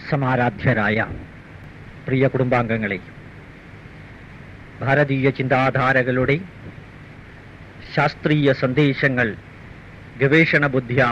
സമാരാധ്യരായ പ്രിയ കുടുംബാംഗങ്ങളെ ഭാരതീയ ചിന്താധാരകളുടെ ശാസ്ത്രീയ സന്ദേശങ്ങൾ ഗവേഷണ ബുദ്ധ്യ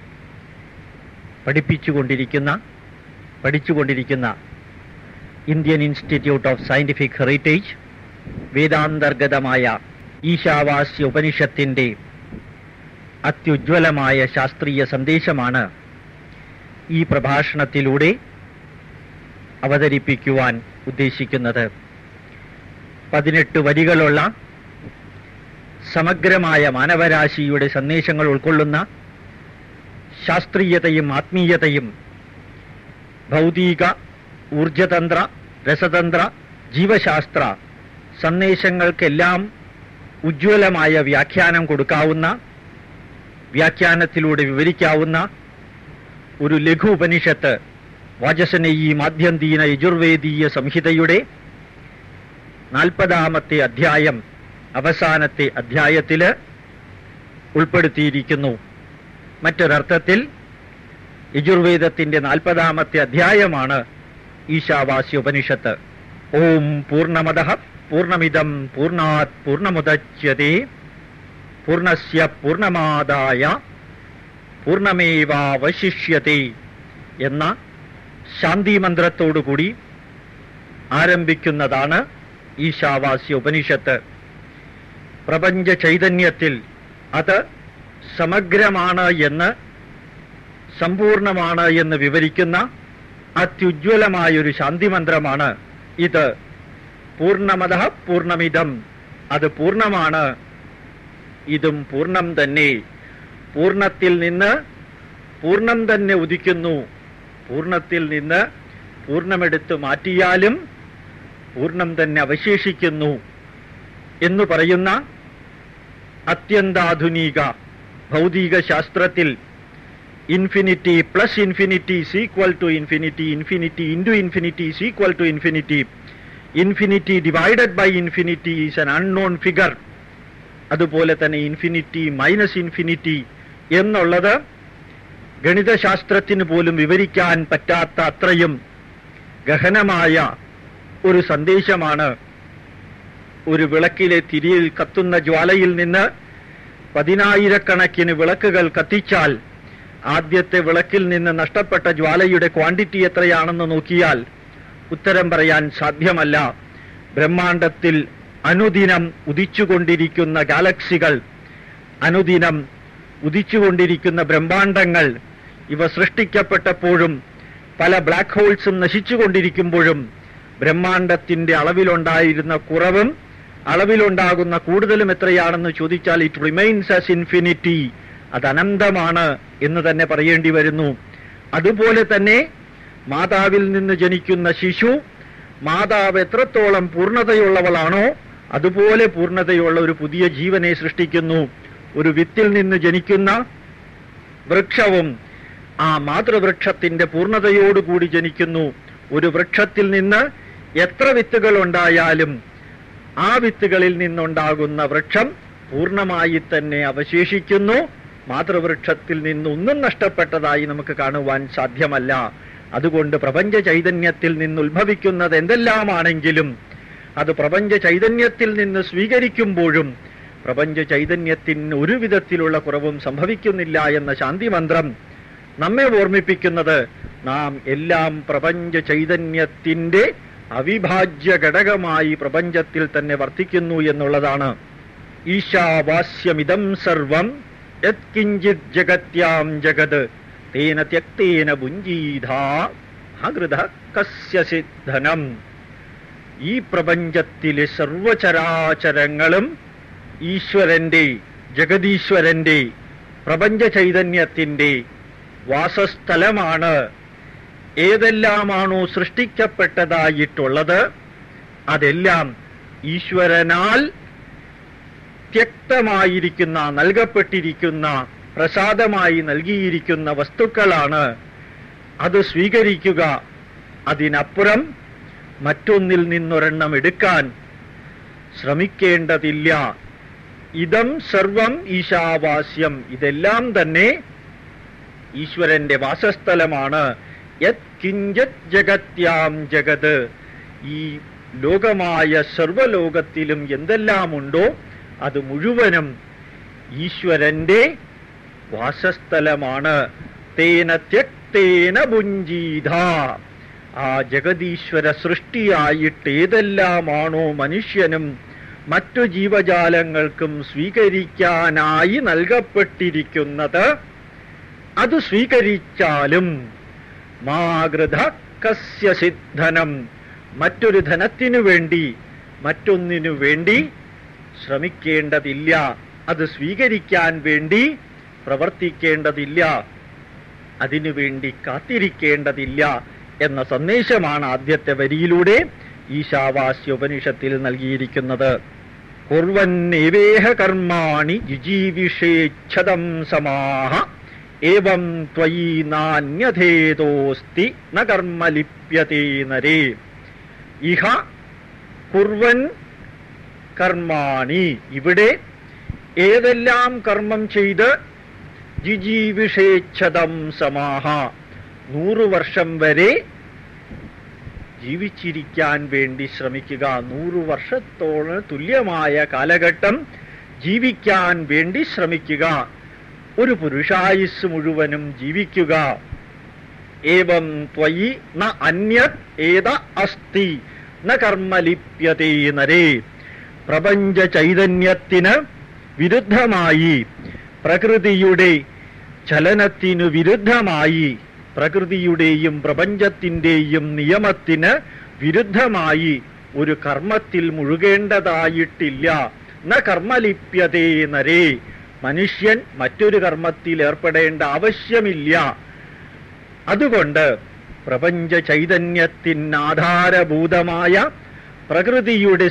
പഠിപ്പിച്ചുകൊണ്ടിരിക്കുന്ന പഠിച്ചുകൊണ്ടിരിക്കുന്ന Indian institute of scientific heritage വേദാന്തർഗതമായ ഈശാവാസ്യ ഉപനിഷത്തിന്റെ അത്യുജ്വലമായ ശാസ്ത്രീയ സന്ദേശമാണ് ഈ പ്രഭാഷണത്തിലൂടെ അവതരിപ്പിക്കുവാൻ ഉദ്ദേശിക്കുന്നത് പതിനെട്ട് വരികളുള്ള സമഗ്രമായ മാനവരാശിയുടെ സന്ദേശങ്ങൾ ഉൾക്കൊള്ളുന്ന ശാസ്ത്രീയതയും ആത്മീയതയും ഭൗതിക ഊർജതന്ത്ര രസതന്ത്ര ജീവശാസ്ത്ര സന്ദേശങ്ങൾക്കെല്ലാം ഉജ്ജ്വലമായ വ്യാഖ്യാനം കൊടുക്കാവുന്ന വ്യാഖ്യാനത്തിലൂടെ വിവരിക്കാവുന്ന ഒരു ലഘു ഉപനിഷത്ത് വാചസനയി മാധ്യന്തീന യജുർവേദീയ സംഹിതയുടെ നാൽപ്പതാമത്തെ അധ്യായം അവസാനത്തെ അധ്യായത്തില് ഉൾപ്പെടുത്തിയിരിക്കുന്നു മറ്റൊരർത്ഥത്തിൽ യജുർവേദത്തിന്റെ നാൽപ്പതാമത്തെ അധ്യായമാണ് ഈശാവാസ്യ ഉപനിഷത്ത് ഓം പൂർണ്ണമത പൂർണ്ണമിതം പൂർണാത് പൂർണ്ണമുദച്യതേ പൂർണ്ണസ്യ പൂർണ്ണമാദായ പൂർണ്ണമേവാവശിഷ്യത്തെ എന്ന ശാന്തി മന്ത്രത്തോടുകൂടി ആരംഭിക്കുന്നതാണ് ഈശാവാസ്യ ഉപനിഷത്ത് പ്രപഞ്ച ചൈതന്യത്തിൽ അത് സമഗ്രമാണ് എന്ന് സമ്പൂർണമാണ് എന്ന് വിവരിക്കുന്ന അത്യുജ്വലമായൊരു ശാന്തി മന്ത്രമാണ് ഇത് പൂർണ്ണമത പൂർണ്ണമിതം അത് പൂർണ്ണമാണ് ഇതും പൂർണ്ണം തന്നെ പൂർണ്ണത്തിൽ നിന്ന് പൂർണ്ണം തന്നെ ഉദിക്കുന്നു പൂർണ്ണത്തിൽ നിന്ന് പൂർണ്ണമെടുത്ത് മാറ്റിയാലും പൂർണ്ണം തന്നെ അവശേഷിക്കുന്നു എന്ന് പറയുന്ന അത്യന്താധുനിക ഭൗതിക ശാസ്ത്രത്തിൽ infinity plus infinity equal to infinity infinity into infinity equal to infinity infinity divided by infinity is an unknown figure അതുപോലെ തന്നെ ഇൻഫിനിറ്റി മൈനസ് ഇൻഫിനിറ്റി എന്നുള്ളത് ഗണിതശാസ്ത്രത്തിന് പോലും വിവരിക്കാൻ പറ്റാത്ത അത്രയും ഗഹനമായ ഒരു സന്ദേശമാണ് ഒരു വിളക്കിലെ തിരിയിൽ കത്തുന്ന ജ്വാലയിൽ നിന്ന് പതിനായിരക്കണക്കിന് വിളക്കുകൾ കത്തിച്ചാൽ ആദ്യത്തെ വിളക്കിൽ നിന്ന് നഷ്ടപ്പെട്ട ജ്വാലയുടെ ക്വാണ്ടിറ്റി എത്രയാണെന്ന് നോക്കിയാൽ ഉത്തരം പറയാൻ സാധ്യമല്ല ബ്രഹ്മാണ്ടത്തിൽ അനുദിനം ഉദിച്ചുകൊണ്ടിരിക്കുന്ന ഗാലക്സികൾ അനുദിനം ഉദിച്ചുകൊണ്ടിരിക്കുന്ന ബ്രഹ്മാണ്ടങ്ങൾ ഇവ സൃഷ്ടിക്കപ്പെട്ടപ്പോഴും പല ബ്ലാക്ക് ഹോൾസും നശിച്ചുകൊണ്ടിരിക്കുമ്പോഴും ബ്രഹ്മാണ്ടത്തിന്റെ അളവിലുണ്ടായിരുന്ന കുറവും അളവിലുണ്ടാകുന്ന കൂടുതലും എത്രയാണെന്ന് ചോദിച്ചാൽ ഇറ്റ് റിമൈൻസ് ആസ് ഇൻഫിനിറ്റി അത് അനന്തമാണ് എന്ന് തന്നെ പറയേണ്ടി വരുന്നു അതുപോലെ തന്നെ മാതാവിൽ നിന്ന് ജനിക്കുന്ന ശിശു മാതാവ് എത്രത്തോളം പൂർണ്ണതയുള്ളവളാണോ അതുപോലെ പൂർണ്ണതയുള്ള ഒരു പുതിയ ജീവനെ സൃഷ്ടിക്കുന്നു ഒരു വിത്തിൽ നിന്ന് ജനിക്കുന്ന വൃക്ഷവും ആ മാതൃവൃക്ഷത്തിന്റെ പൂർണ്ണതയോടുകൂടി ജനിക്കുന്നു ഒരു വൃക്ഷത്തിൽ നിന്ന് എത്ര വിത്തുകൾ ഉണ്ടായാലും ആ വിത്തുകളിൽ നിന്നുണ്ടാകുന്ന വൃക്ഷം പൂർണ്ണമായി തന്നെ അവശേഷിക്കുന്നു മാതൃവൃക്ഷത്തിൽ നിന്ന് ഒന്നും നഷ്ടപ്പെട്ടതായി നമുക്ക് കാണുവാൻ സാധ്യമല്ല അതുകൊണ്ട് പ്രപഞ്ച ചൈതന്യത്തിൽ നിന്ന് ഉത്ഭവിക്കുന്നത് എന്തെല്ലാമാണെങ്കിലും അത് പ്രപഞ്ച ചൈതന്യത്തിൽ നിന്ന് സ്വീകരിക്കുമ്പോഴും പ്രപഞ്ച ചൈതന്യത്തിന് ഒരു വിധത്തിലുള്ള കുറവും സംഭവിക്കുന്നില്ല എന്ന ശാന്തി മന്ത്രം നമ്മെ ഓർമ്മിപ്പിക്കുന്നത് നാം എല്ലാം പ്രപഞ്ച ചൈതന്യത്തിന്റെ അവിഭാജ്യ ഘടകമായി പ്രപഞ്ചത്തിൽ തന്നെ വർത്തിക്കുന്നു എന്നുള്ളതാണ് ഈശാവാസ്യമിതം സർവം യത്കിഞ്ചിത് ജഗത്യാം ജഗത് തേന ത്യക്തേന ഭുഞ്ജീധാ ഹൃദ കസ്യ സിദ്ധനം ഈ പ്രപഞ്ചത്തിലെ സർവചരാചരങ്ങളും ഈശ്വരന്റെ ജഗതീശ്വരന്റെ പ്രപഞ്ച ചൈതന്യത്തിന്റെ വാസസ്ഥലമാണ് ഏതെല്ലാമാണോ സൃഷ്ടിക്കപ്പെട്ടതായിട്ടുള്ളത് അതെല്ലാം ഈശ്വരനാൽ ത്യക്തമായിരിക്കുന്ന നൽകപ്പെട്ടിരിക്കുന്ന പ്രസാദമായി നൽകിയിരിക്കുന്ന വസ്തുക്കളാണ് അത് സ്വീകരിക്കുക അതിനപ്പുറം മറ്റൊന്നിൽ നിന്നൊരെണ്ണം എടുക്കാൻ ശ്രമിക്കേണ്ടതില്ല ഇതം സർവം ഈശാവാസ്യം ഇതെല്ലാം തന്നെ ഈശ്വരന്റെ വാസസ്ഥലമാണ് യത് കിഞ്ചത് ജഗത്യാം ജഗത് ഈ ലോകമായ സർവലോകത്തിലും എന്തെല്ലാമുണ്ടോ അത് മുഴുവനും ഈശ്വരന്റെ വാസസ്ഥലമാണ് തേന ത്യക്തേന ഭുഞ്ചീത ആ ജഗതീശ്വര സൃഷ്ടിയായിട്ട് ഏതെല്ലാമാണോ മനുഷ്യനും മറ്റു ജീവജാലങ്ങൾക്കും സ്വീകരിക്കാനായി നൽകപ്പെട്ടിരിക്കുന്നത് അത് സ്വീകരിച്ചാലും മാകൃത കസ്യ സിദ്ധനം മറ്റൊരു ധനത്തിനു വേണ്ടി മറ്റൊന്നിനു വേണ്ടി ശ്രമിക്കേണ്ടതില്ല അത് സ്വീകരിക്കാൻ വേണ്ടി പ്രവർത്തിക്കേണ്ടതില്ല അതിനുവേണ്ടി കാത്തിരിക്കേണ്ടതില്ല എന്ന സന്ദേശമാണ് ആദ്യത്തെ വരിയിലൂടെ ഈശാവാസ്യോപനിഷത്തിൽ നൽകിയിരിക്കുന്നത് കുർവന്നേവേഹ കർമാണി ജിജീവിഷേച്ഛതം സമാഹ ഏവം ത്വയി നാന്യഥേതോസ്തി ന കർമ്മ ലിപ്യത്തെ നരേ ഇഹ കുർവൻ കർമാണി ഇവിടെ ഏതെല്ലാം കർമ്മം ചെയ്ത് ജിജീവിഷേച്ഛതം സമാഹ നൂറു വർഷം വരെ ജീവിച്ചിരിക്കാൻ വേണ്ടി ശ്രമിക്കുക നൂറു വർഷത്തോളം തുല്യമായ കാലഘട്ടം ജീവിക്കാൻ വേണ്ടി ശ്രമിക്കുക ഒരു പുരുഷായുസ് മുഴുവനും ജീവിക്കുക ഏവം ത്വയി ന അന്യത് ഏത അസ്തി ന കർമ്മലിപ്യതേ നരേ പ്രപഞ്ച ചൈതന്യത്തിന് വിരുദ്ധമായി പ്രകൃതിയുടെ ചലനത്തിനു വിരുദ്ധമായി പ്രകൃതിയുടെയും പ്രപഞ്ചത്തിന്റെയും നിയമത്തിന് വിരുദ്ധമായി ഒരു കർമ്മത്തിൽ മുഴുകേണ്ടതായിട്ടില്ല ന കർമ്മലിപ്യതേ നരേ മനുഷ്യൻ മറ്റൊരു കർമ്മത്തിൽ ഏർപ്പെടേണ്ട ആവശ്യമില്ല അതുകൊണ്ട് പ്രപഞ്ച ചൈതന്യത്തിനാധാരഭൂതമായ പ്രകൃതിയുടെ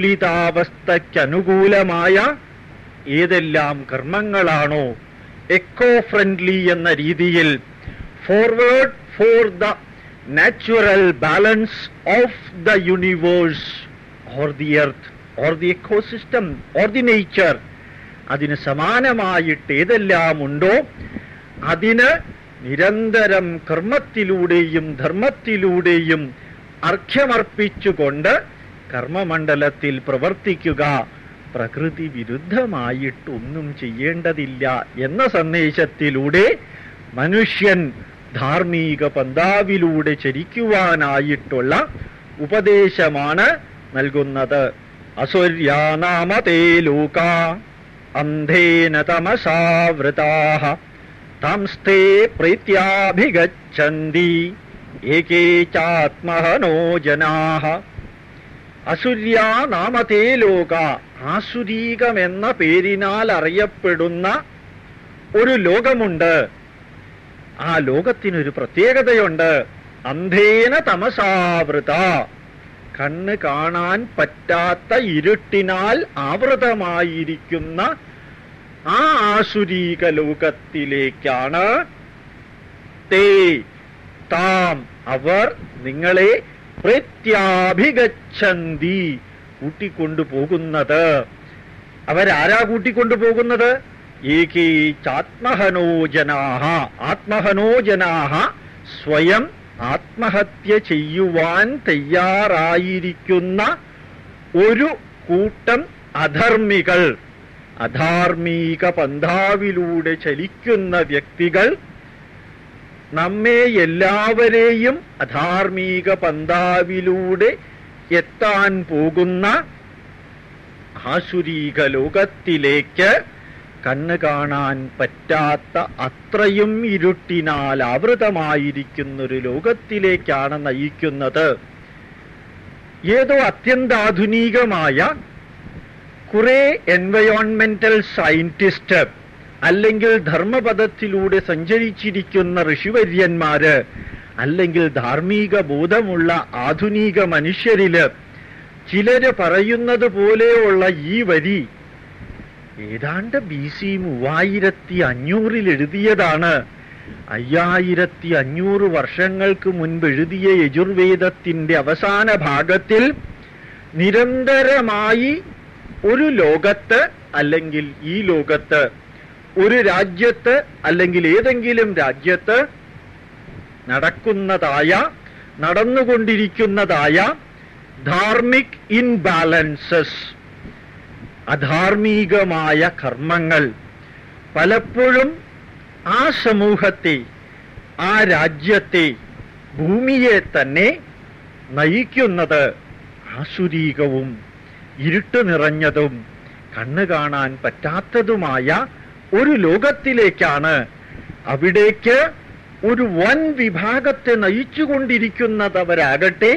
സന്തുലിതാവസ്ഥയ്ക്കനുകൂലമായ ഏതെല്ലാം കർമ്മങ്ങളാണോ എക്കോ ഫ്രണ്ട്ലി എന്ന രീതിയിൽ forward for the natural balance of the universe or the earth or the ecosystem or the nature അതിന് സമാനമായിട്ട് ഏതെല്ലാം ഉണ്ടോ അതിന് നിരന്തരം കർമ്മത്തിലൂടെയും ധർമ്മത്തിലൂടെയും അർഘ്യമർപ്പിച്ചുകൊണ്ട് കർമ്മമണ്ഡലത്തിൽ പ്രവർത്തിക്കുക പ്രകൃതി വിരുദ്ധമായിട്ടൊന്നും ചെയ്യേണ്ടതില്ല എന്ന സന്ദേശത്തിലൂടെ മനുഷ്യൻ ധാർമ്മിക പന്താവിലൂടെ ചരിക്കുവാനായിട്ടുള്ള ഉപദേശമാണ് നൽകുന്നത് അസുര്യാനാമതേ ലോക അന്ധേന തമസാവൃതാഹ താംസ്തേ പ്രീത്യാഭിഗച്ഛന്തി ഏകേ ചാത്മഹനോ ജനാഹ അസുര്യ നാമതേ ലോക ആസുരീകമെന്ന പേരിനാൽ അറിയപ്പെടുന്ന ഒരു ലോകമുണ്ട് ആ ലോകത്തിനൊരു പ്രത്യേകതയുണ്ട് അന്ധേന തമസാവൃത കണ്ണ് കാണാൻ പറ്റാത്ത ഇരുട്ടിനാൽ ആവൃതമായിരിക്കുന്ന ആ ആസുരീക ലോകത്തിലേക്കാണ് തേ താം അവർ നിങ്ങളെ പ്രത്യാഭിഗച്ഛന്തി കൂട്ടിക്കൊണ്ടുപോകുന്നത് അവരാരാ കൂട്ടിക്കൊണ്ടുപോകുന്നത് ഏകേച്ചാത്മഹനോജനാഹ ആത്മഹനോജനാഹ സ്വയം ആത്മഹത്യ ചെയ്യുവാൻ തയ്യാറായിരിക്കുന്ന ഒരു കൂട്ടം അധർമ്മികൾ അധാർമിക പന്ഥാവിലൂടെ ചലിക്കുന്ന വ്യക്തികൾ നമ്മെ എല്ലാവരെയും അധാർമിക പന്ഥാവിലൂടെ എത്താൻ പോകുന്ന ആസുരീക ലോകത്തിലേക്ക് കണ്ണ് കാണാൻ പറ്റാത്ത അത്രയും ഇരുട്ടിനാൽ ആവൃതമായിരിക്കുന്ന ഒരു ലോകത്തിലേക്കാണ് നയിക്കുന്നത് ഏതോ അത്യന്താധുനികമായ കുറെ എൻവയോൺമെന്റൽ സയന്റിസ്റ്റ് അല്ലെങ്കിൽ ധർമ്മപദത്തിലൂടെ സഞ്ചരിച്ചിരിക്കുന്ന ഋഷിവര്യന്മാര് അല്ലെങ്കിൽ ധാർമ്മിക ബോധമുള്ള ആധുനിക മനുഷ്യരില് ചിലര് പറയുന്നത് പോലെയുള്ള ഈ വരി ഏതാണ്ട് ബി സി മൂവായിരത്തി അഞ്ഞൂറിൽ എഴുതിയതാണ് അയ്യായിരത്തി അഞ്ഞൂറ് വർഷങ്ങൾക്ക് മുൻപ് എഴുതിയ യജുർവേദത്തിന്റെ അവസാന ഭാഗത്തിൽ നിരന്തരമായി ഒരു ലോകത്ത് അല്ലെങ്കിൽ ഈ ലോകത്ത് ഒരു രാജ്യത്ത് അല്ലെങ്കിൽ ഏതെങ്കിലും രാജ്യത്ത് നടക്കുന്നതായ നടന്നുകൊണ്ടിരിക്കുന്നതായ ധാർമിക് ഇൻബാലൻസസ് അധാർമികമായ കർമ്മങ്ങൾ പലപ്പോഴും ആ സമൂഹത്തെ ആ രാജ്യത്തെ ഭൂമിയെ തന്നെ നയിക്കുന്നത് ആസുരീകവും ഇരുട്ട് നിറഞ്ഞതും കണ്ണു കാണാൻ പറ്റാത്തതുമായ ഒരു ലോകത്തിലേക്കാണ് അവിടേക്ക് ഒരു വൻ വിഭാഗത്തെ നയിച്ചുകൊണ്ടിരിക്കുന്നതവരാകട്ടെ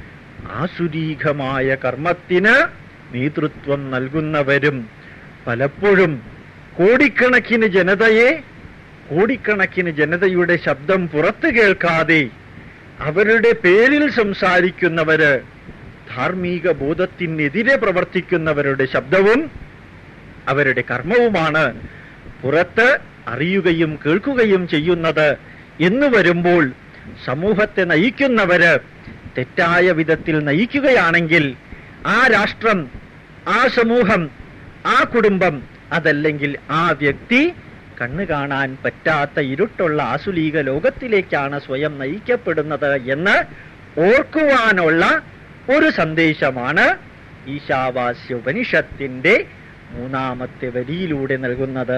ആസുരീകമായ കർമ്മത്തിന് നേതൃത്വം നൽകുന്നവരും പലപ്പോഴും കോടിക്കണക്കിന് ജനതയെ കോടിക്കണക്കിന് ജനതയുടെ ശബ്ദം പുറത്തു കേൾക്കാതെ അവരുടെ പേരിൽ സംസാരിക്കുന്നവര് ധാർമ്മിക ബോധത്തിനെതിരെ പ്രവർത്തിക്കുന്നവരുടെ ശബ്ദവും അവരുടെ കർമ്മവുമാണ് പുറത്ത് അറിയുകയും കേൾക്കുകയും ചെയ്യുന്നത് എന്ന് വരുമ്പോൾ സമൂഹത്തെ നയിക്കുന്നവര് തെറ്റായ വിധത്തിൽ നയിക്കുകയാണെങ്കിൽ ആ രാഷ്ട്രം ആ സമൂഹം ആ കുടുംബം അതല്ലെങ്കിൽ ആ വ്യക്തി കണ്ണു കാണാൻ പറ്റാത്ത ഇരുട്ടുള്ള ആസുലീക ലോകത്തിലേക്കാണ് സ്വയം നയിക്കപ്പെടുന്നത് എന്ന് ഓർക്കുവാനുള്ള ഒരു സന്ദേശമാണ് ഈശാവാസ്യ ഉപനിഷത്തിന്റെ മൂന്നാമത്തെ വരിയിലൂടെ നൽകുന്നത്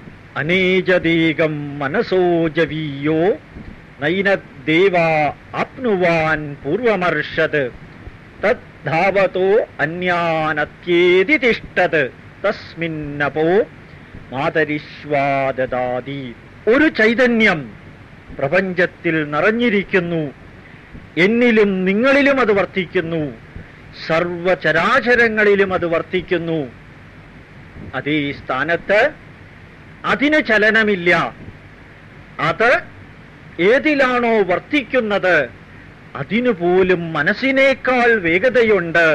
അനേജദേകം മനസോജവീയോ നൈനദേവാ ആപ്നുവാൻ പൂർവമർഷത് തദ്ധാവതോ അന്യാനത്യേതി തിഷ്ടത് തസ്മിന്നപോ മാതരിശ്വാദാതി ഒരു ചൈതന്യം പ്രപഞ്ചത്തിൽ നിറഞ്ഞിരിക്കുന്നു എന്നിലും നിങ്ങളിലും അത് വർത്തിക്കുന്നു സർവചരാചരങ്ങളിലും അത് വർത്തിക്കുന്നു അതേ സ്ഥാനത്ത് അതിന് ചലനമില്ല അത് ഏതിലാണോ വർത്തിക്കുന്നത് അതിനു പോലും മനസ്സിനേക്കാൾ വേഗതയുണ്ട്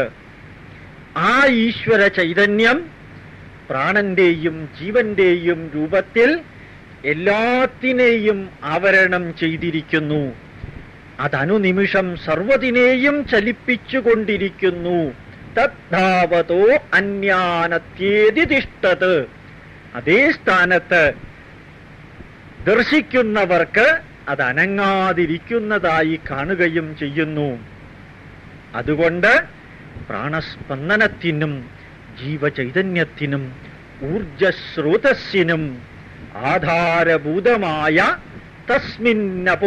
ആ ഈശ്വര ചൈതന്യം പ്രാണന്റെയും ജീവന്റെയും രൂപത്തിൽ എല്ലാത്തിനെയും ആവരണം ചെയ്തിരിക്കുന്നു അതനുനിമിഷം സർവതിനെയും ചലിപ്പിച്ചുകൊണ്ടിരിക്കുന്നു തദ്ധാവതോ അന്യാനത്യേതി തിഷ്ടത് അതേ സ്ഥാനത്ത് ദർശിക്കുന്നവർക്ക് അത് അനങ്ങാതിരിക്കുന്നതായി കാണുകയും ചെയ്യുന്നു അതുകൊണ്ട് പ്രാണസ്പന്ദനത്തിനും ജീവചൈതന്യത്തിനും ഊർജസ്രോതസ്സിനും ആധാരഭൂതമായ തസ്മിന്നപോ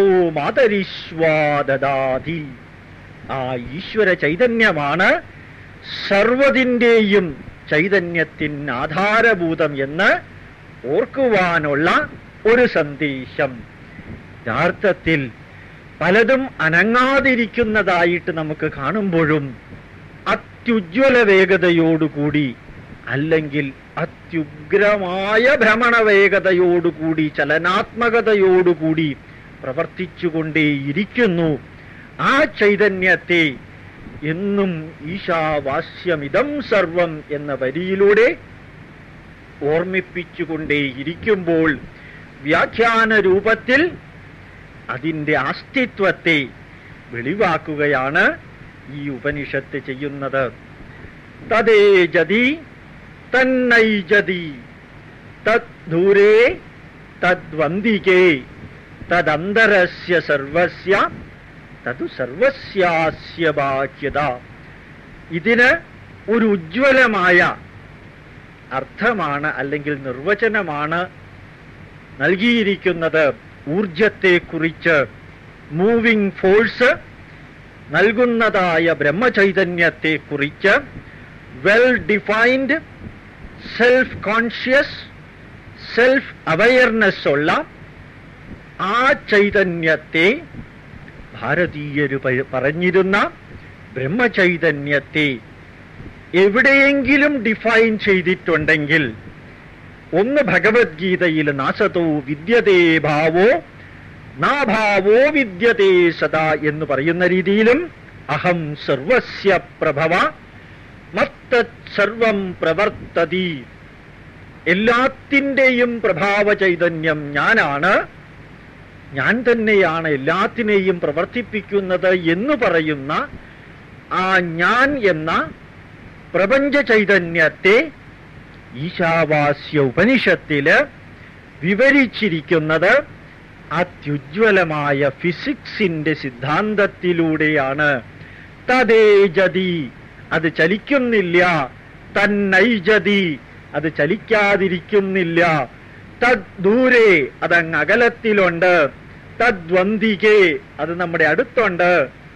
മാതരിശ്വാദാതി ആ ഈശ്വര ചൈതന്യമാണ് സർവതിൻ്റെയും ചൈതന്യത്തിന് ആധാരഭൂതം എന്ന് ഓർക്കുവാനുള്ള ഒരു സന്ദേശം യഥാർത്ഥത്തിൽ പലതും അനങ്ങാതിരിക്കുന്നതായിട്ട് നമുക്ക് കാണുമ്പോഴും അത്യുജ്വല വേഗതയോടുകൂടി അല്ലെങ്കിൽ അത്യുഗ്രമായ ഭ്രമണ വേഗതയോടുകൂടി ചലനാത്മകതയോടുകൂടി പ്രവർത്തിച്ചുകൊണ്ടേയിരിക്കുന്നു ആ ചൈതന്യത്തെ എന്നും ഈശാവാസ്യമിതം സർവം എന്ന വരിയിലൂടെ ഓർമ്മിപ്പിച്ചുകൊണ്ടേയിരിക്കുമ്പോൾ വ്യാഖ്യാന രൂപത്തിൽ അതിൻ്റെ അസ്തിത്വത്തെ വെളിവാക്കുകയാണ് ഈ ഉപനിഷത്ത് ചെയ്യുന്നത് തദേജതി തന്നൈജതി തദ്ദൂരേ തദ്വന്തികേ തദന്തരസ്യ സർവസ്യ തതു സർവസ്യാസ്യ ബാഹ്യത ഇതിന് ഒരു ഉജ്ജ്വലമായ അർത്ഥമാണ് അല്ലെങ്കിൽ നിർവചനമാണ് നൽകിയിരിക്കുന്നത് ഊർജത്തെക്കുറിച്ച് മൂവിംഗ് ഫോഴ്സ് നൽകുന്നതായ ബ്രഹ്മചൈതന്യത്തെക്കുറിച്ച് well defined self conscious self awareness ഉള്ള ആ ചൈതന്യത്തെ ഭാരതീയര് പ- പറഞ്ഞിരുന്ന ബ്രഹ്മചൈതന്യത്തെ എവിടെയെങ്കിലും ഡിഫൈൻ ചെയ്തിട്ടുണ്ടെങ്കിൽ ഒന്ന് ഭഗവത്ഗീതയിൽ നാസതോ വിദ്യതേ ഭാവോ നാഭാവോ വിദ്യതേ സദാ എന്ന് പറയുന്ന രീതിയിലും അഹം സർവസ്യ പ്രഭവ മത്തത് സർവം പ്രവർത്തതി എല്ലാത്തിൻ്റെയും പ്രഭാവ ചൈതന്യം ഞാനാണ് ഞാൻ തന്നെയാണ് എല്ലാത്തിനെയും പ്രവർത്തിപ്പിക്കുന്നത് എന്ന് പറയുന്ന ആ ഞാൻ എന്ന പ്രപഞ്ച ചൈതന്യത്തെ ഈശാവാസ്യ ഉപനിഷത്തില് വിവരിച്ചിരിക്കുന്നത് അത്യുജ്വലമായ ഫിസിക്സിന്റെ സിദ്ധാന്തത്തിലൂടെയാണ് തദേജതി അത് ചലിക്കുന്നില്ല തന്നൈജതി അത് ചലിക്കാതിരിക്കുന്നില്ല തദ് ദൂരെ അതങ്ങ് അകലത്തിലുണ്ട് തദ്വന്തികെ അത് നമ്മുടെ അടുത്തുണ്ട്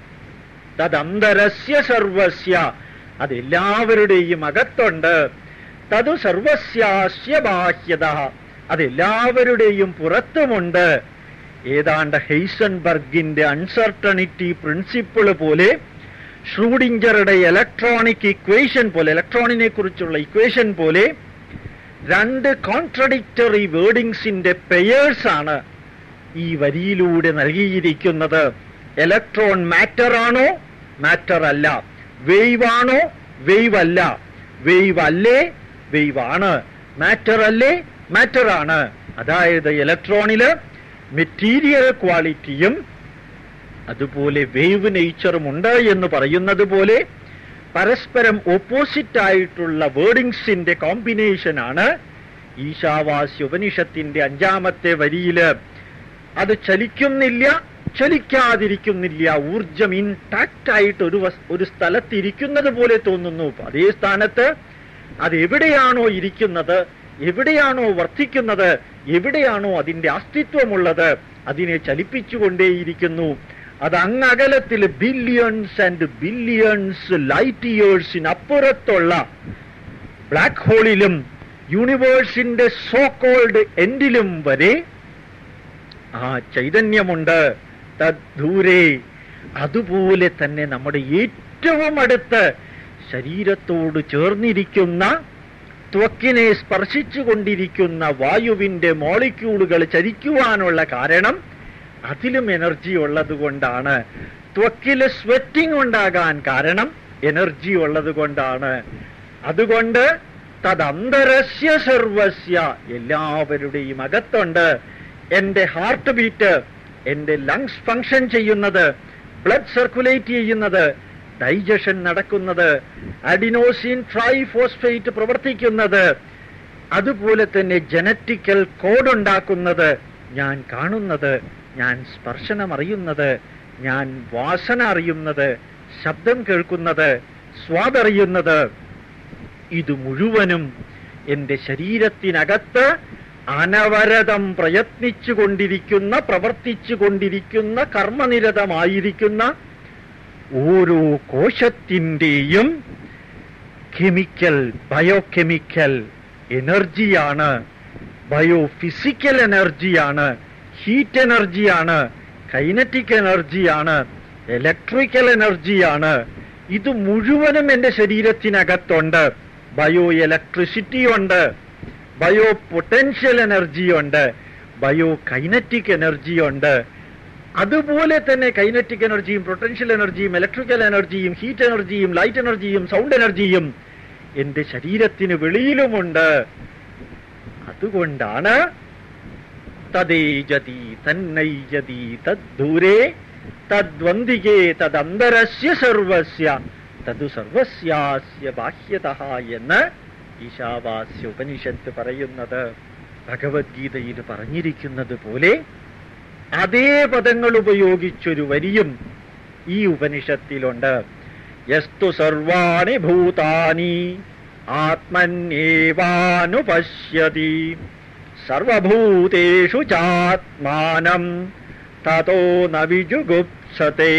തദന്തരസ്യ സർവസ്യ അത് എല്ലാവരുടെയും അകത്തുണ്ട് തതു സർവസ്യാസ്യ ബാഹ്യത അത് എല്ലാവരുടെയും പുറത്തുമുണ്ട് ഏതാണ്ട് ഹെയ്സൺബർഗിന്റെ അൺസർട്ടണിറ്റി പ്രിൻസിപ്പിൾ പോലെ ഷ്രൂഡിഞ്ചറുടെ ഇലക്ട്രോണിക് ഇക്വേഷൻ പോലെ ഇലക്ട്രോണിനെ കുറിച്ചുള്ള ഇക്വേഷൻ പോലെ രണ്ട് കോൺട്രഡിക്ടറി വേർഡിങ്സിന്റെ പെയേഴ്സ് ആണ് ഈ വരിയിലൂടെ നൽകിയിരിക്കുന്നത് ഇലക്ട്രോൺ മാറ്റർ ആണോ മാറ്റർ അല്ല വേവ് ആണോ വേവ് അല്ല വേവ് അല്ലേ വേവ് ആണ് മാറ്റർ അല്ലേ മാറ്റർ ആണ് അതായത് ഇലക്ട്രോണില് മെറ്റീരിയൽ ക്വാളിറ്റിയും അതുപോലെ വേവ് നേച്ചറും ഉണ്ട് എന്ന് പറയുന്നത് പോലെ പരസ്പരം ഓപ്പോസിറ്റ് ആയിട്ടുള്ള വേർഡിങ്സിന്റെ കോമ്പിനേഷൻ ആണ് ഈശാവാസ്യ ഉപനിഷത്തിന്റെ അഞ്ചാമത്തെ വരിയില് അത് ചലിക്കുന്നില്ല ചലിക്കാതിരിക്കുന്നില്ല ഊർജം ഇൻടാക്റ്റ് ആയിട്ട് ഒരു വസ്- ഒരു സ്ഥലത്ത് ഇരിക്കുന്നത് പോലെ തോന്നുന്നു അതേ സ്ഥാനത്ത് അത് എവിടെയാണോ ഇരിക്കുന്നത് എവിടെയാണോ വർദ്ധിക്കുന്നത് എവിടെയാണോ അതിന്റെ അസ്തിത്വമുള്ളത് അതിനെ ചലിപ്പിച്ചുകൊണ്ടേയിരിക്കുന്നു അത് അങ്ങകലത്തിൽ ബില്യൺസ് ആൻഡ് ബില്യൺസ് ലൈറ്റ് ഇയേഴ്സിനപ്പുറത്തുള്ള ബ്ലാക്ക് ഹോളിലും യൂണിവേഴ്സിന്റെ സോ കോൾഡ് എൻഡിലും വരെ ആ ചൈതന്യമുണ്ട് തദ്ദൂരെ അതുപോലെ തന്നെ നമ്മുടെ ഏറ്റവും അടുത്ത് ശരീരത്തോട് ചേർന്നിരിക്കുന്ന ത്വക്കിനെ സ്പർശിച്ചു കൊണ്ടിരിക്കുന്ന വായുവിന്റെ മോളിക്യൂളുകൾ ചരിക്കുവാനുള്ള കാരണം അതിലും എനർജി ഉള്ളത് കൊണ്ടാണ് ത്വക്കില് സ്വെറ്റിംഗ് ഉണ്ടാകാൻ കാരണം എനർജി ഉള്ളത് കൊണ്ടാണ് അതുകൊണ്ട് തദന്തരസ്യ സർവസ്യ എല്ലാവരുടെയും അകത്തുണ്ട് എന്റെ ഹാർട്ട് ബീറ്റ് എന്റെ ലങ്സ് ഫങ്ഷൻ ചെയ്യുന്നത് ബ്ലഡ് സർക്കുലേറ്റ് ചെയ്യുന്നത് ഡൈജഷൻ നടക്കുന്നത് അഡിനോസിൻ ട്രൈഫോസ്ഫേറ്റ് പ്രവർത്തിക്കുന്നത് അതുപോലെ തന്നെ ജനറ്റിക്കൽ കോഡ് ഉണ്ടാക്കുന്നത് ഞാൻ കാണുന്നത് ഞാൻ സ്പർശനം അറിയുന്നത് ഞാൻ വാസന അറിയുന്നത് ശബ്ദം കേൾക്കുന്നത് സ്വാദറിയുന്നത് ഇത് മുഴുവനും എന്റെ ശരീരത്തിനകത്ത് അനവരതം പ്രയത്നിച്ചു കൊണ്ടിരിക്കുന്ന പ്രവർത്തിച്ചു കൊണ്ടിരിക്കുന്ന കർമ്മനിരതമായിരിക്കുന്ന ഓരോ കോശത്തിൻ്റെയും കെമിക്കൽ ബയോകെമിക്കൽ എനർജിയാണ് ബയോ ഫിസിക്കൽ എനർജിയാണ് ഹീറ്റ് എനർജിയാണ് കൈനറ്റിക് എനർജിയാണ് ഇലക്ട്രിക്കൽ എനർജിയാണ് ഇത് മുഴുവനും എന്റെ ശരീരത്തിനകത്തുണ്ട് ബയോ ഇലക്ട്രിസിറ്റി ഉണ്ട് ബയോ പൊട്ടൻഷ്യൽ എനർജി ഉണ്ട് ബയോ കൈനറ്റിക് എനർജി ഉണ്ട് അതുപോലെ തന്നെ കൈനറ്റിക് എനർജിയും പൊട്ടൻഷ്യൽ എനർജിയും ഇലക്ട്രിക്കൽ എനർജിയും ഹീറ്റ് എനർജിയും ലൈറ്റ് എനർജിയും സൗണ്ട് എനർജിയും എന്റെ ശരീരത്തിന് വെളിയിലുമുണ്ട് അതുകൊണ്ടാണ് തദേജതി തന്നൈജതി തദ്ദൂരെ തദ്വന്തികേ തദന്തരസ്യ സർവസ്യ തതു സർവസ്യാസ്യ ബാഹ്യത എന്ന് ഈശാവാസ്യ ഉപനിഷത്ത് പറയുന്നത് ഭഗവത്ഗീതയിൽ പറഞ്ഞിരിക്കുന്നത് പോലെ അതേ പദങ്ങൾ ഉപയോഗിച്ചൊരു വരിയും ഈ ഉപനിഷത്തിലുണ്ട് യസ്തു സർവാണി ഭൂതാനി ആത്മന്യേവാനുപശ്യതി സർവഭൂതേഷു ചാത്മാനം തതോ നവിജുഗുപ്സത്തെ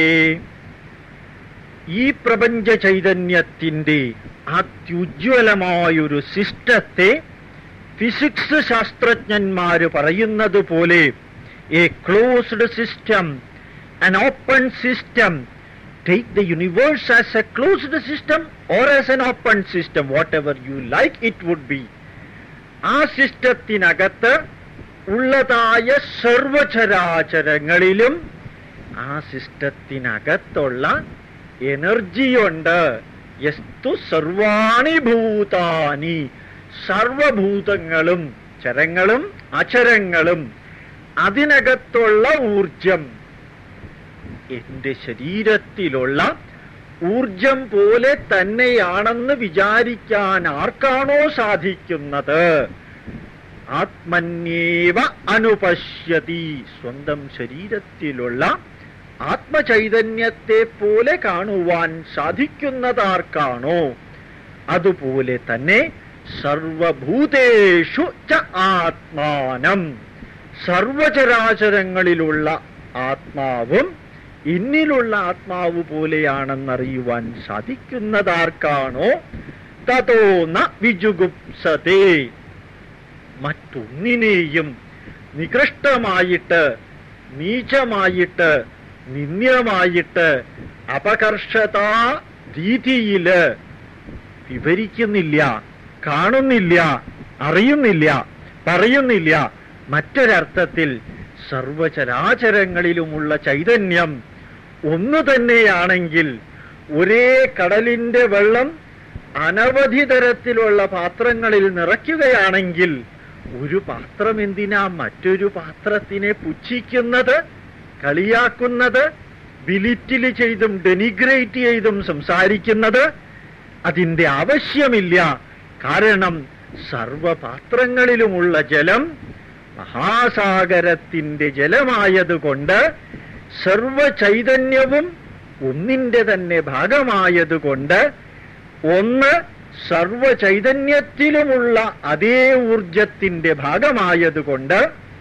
ഈ പ്രപഞ്ച ചൈതന്യത്തിന്റെ അത്യുജ്വലമായൊരു സിസ്റ്റത്തെ ഫിസിക്സ് ശാസ്ത്രജ്ഞന്മാര് പറയുന്നത് പോലെ a closed system an open system take the universe as a closed system or as an open system whatever you like it would be ആ സിസ്റ്റത്തിനകത്ത് ഉള്ളതായ സർവചരാചരങ്ങളിലും ആ സിസ്റ്റത്തിനകത്തുള്ള എനർജിയുണ്ട് യസ്തു സർവാണി ഭൂതാനി സർവഭൂതങ്ങളും ചരങ്ങളും അചരങ്ങളും അതിനകത്തുള്ള ഊർജം എന്റെ ശരീരത്തിലുള്ള ഊർജം പോലെ തന്നെയാണെന്ന് വിചാരിക്കാൻ ആർക്കാണോ സാധിക്കുന്നത് ആത്മന്യേവ അനുപശ്യതി സ്വന്തം ശരീരത്തിലുള്ള ആത്മചൈതന്യത്തെ പോലെ കാണുവാൻ സാധിക്കുന്നതാർക്കാണോ അതുപോലെ തന്നെ സർവഭൂതേഷു ച ആത്മാനം സർവചരാചരങ്ങളിലുള്ള ആത്മാവും ഇന്നിലുള്ള ആത്മാവ് പോലെയാണെന്നറിയുവാൻ സാധിക്കുന്നതാർക്കാണോ തതോ ന വിജുഗുപ്സതേ മറ്റൊന്നിനെയും നികൃഷ്ടമായിട്ട് നീചമായിട്ട് നിന്ദ്യമായിട്ട് അപകർഷതാ രീതിയില് വിവരിക്കുന്നില്ല കാണുന്നില്ല അറിയുന്നില്ല പറയുന്നില്ല മറ്റൊരർത്ഥത്തിൽ സർവചരാചരങ്ങളിലുമുള്ള ചൈതന്യം ഒന്നു തന്നെയാണെങ്കിൽ ഒരേ കടലിന്റെ വെള്ളം അനവധി തരത്തിലുള്ള പാത്രങ്ങളിൽ നിറയ്ക്കുകയാണെങ്കിൽ ഒരു പാത്രം എന്തിനാ മറ്റൊരു പാത്രത്തിനെ പുച്ഛിക്കുന്നത് കളിയാക്കുന്നത് ബിലിറ്റിൽ ചെയ്തും ഡെനിഗ്രേറ്റ് ചെയ്തും സംസാരിക്കുന്നത് അതിന്റെ ആവശ്യമില്ല കാരണം സർവപാത്രങ്ങളിലുമുള്ള ജലം മഹാസാഗരത്തിന്റെ ജലമായതുകൊണ്ട് സർവചൈതന്യവും ഒന്നിന്റെ തന്നെ ഭാഗമായതുകൊണ്ട് ഒന്ന് സർവചൈതന്യത്തിലുമുള്ള അതേ ഊർജത്തിന്റെ ഭാഗമായതുകൊണ്ട്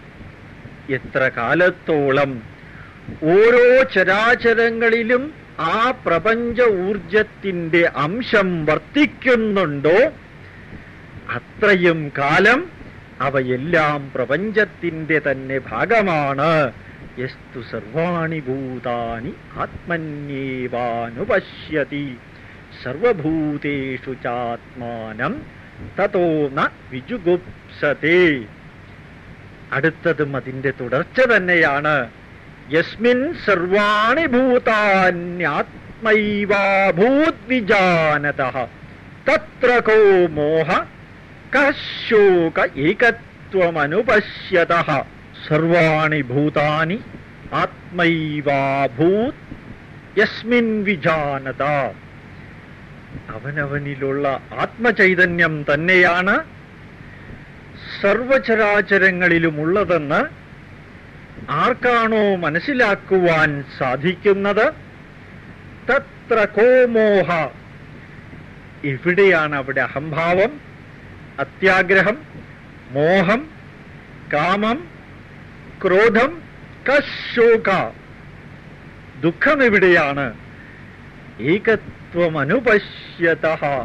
എത്ര കാലത്തോളം ഓരോ ചരാചരങ്ങളിലും ആ പ്രപഞ്ച ഊർജത്തിന്റെ അംശം വർത്തിക്കുന്നുണ്ടോ അത്രയും കാലം അവയെല്ലാം പ്രപഞ്ചത്തിന്റെ തന്നെ ഭാഗമാണ് യസ്തു സർവാണി ഭൂതാനി ആത്മന്യേവാനുപശ്യതി സർവഭൂതേഷു ചാത്മാനം തതോ ന വിജുഗുപ്സതേ അടുത്തതും അതിന്റെ തുടർച്ച തന്നെയാണ് യസ്മിൻ സർവാണി ഭൂതാന്യാത്മൈവാഭൂദ്വിജാനത തത്ര കോ മോഹ കശോക ഏകത്വമനുപശ്യത സർവാണി ഭൂതാനി ആത്മൈവാഭൂത് യസ്മിൻ വിജാനത അവനവനിലുള്ള ആത്മചൈതന്യം തന്നെയാണ് സർവചരാചരങ്ങളിലുമുള്ളതെന്ന് ആർക്കാണോ മനസ്സിലാക്കുവാൻ സാധിക്കുന്നത് തത്ര കോമോഹ എവിടെയാണ് അവിടെ അഹംഭാവം അത്യാഗ്രഹം മോഹം കാമം ക്രോധം കശോക ദുഃഖം എവിടെയാണ് ഏകത്വമനുപശ്യത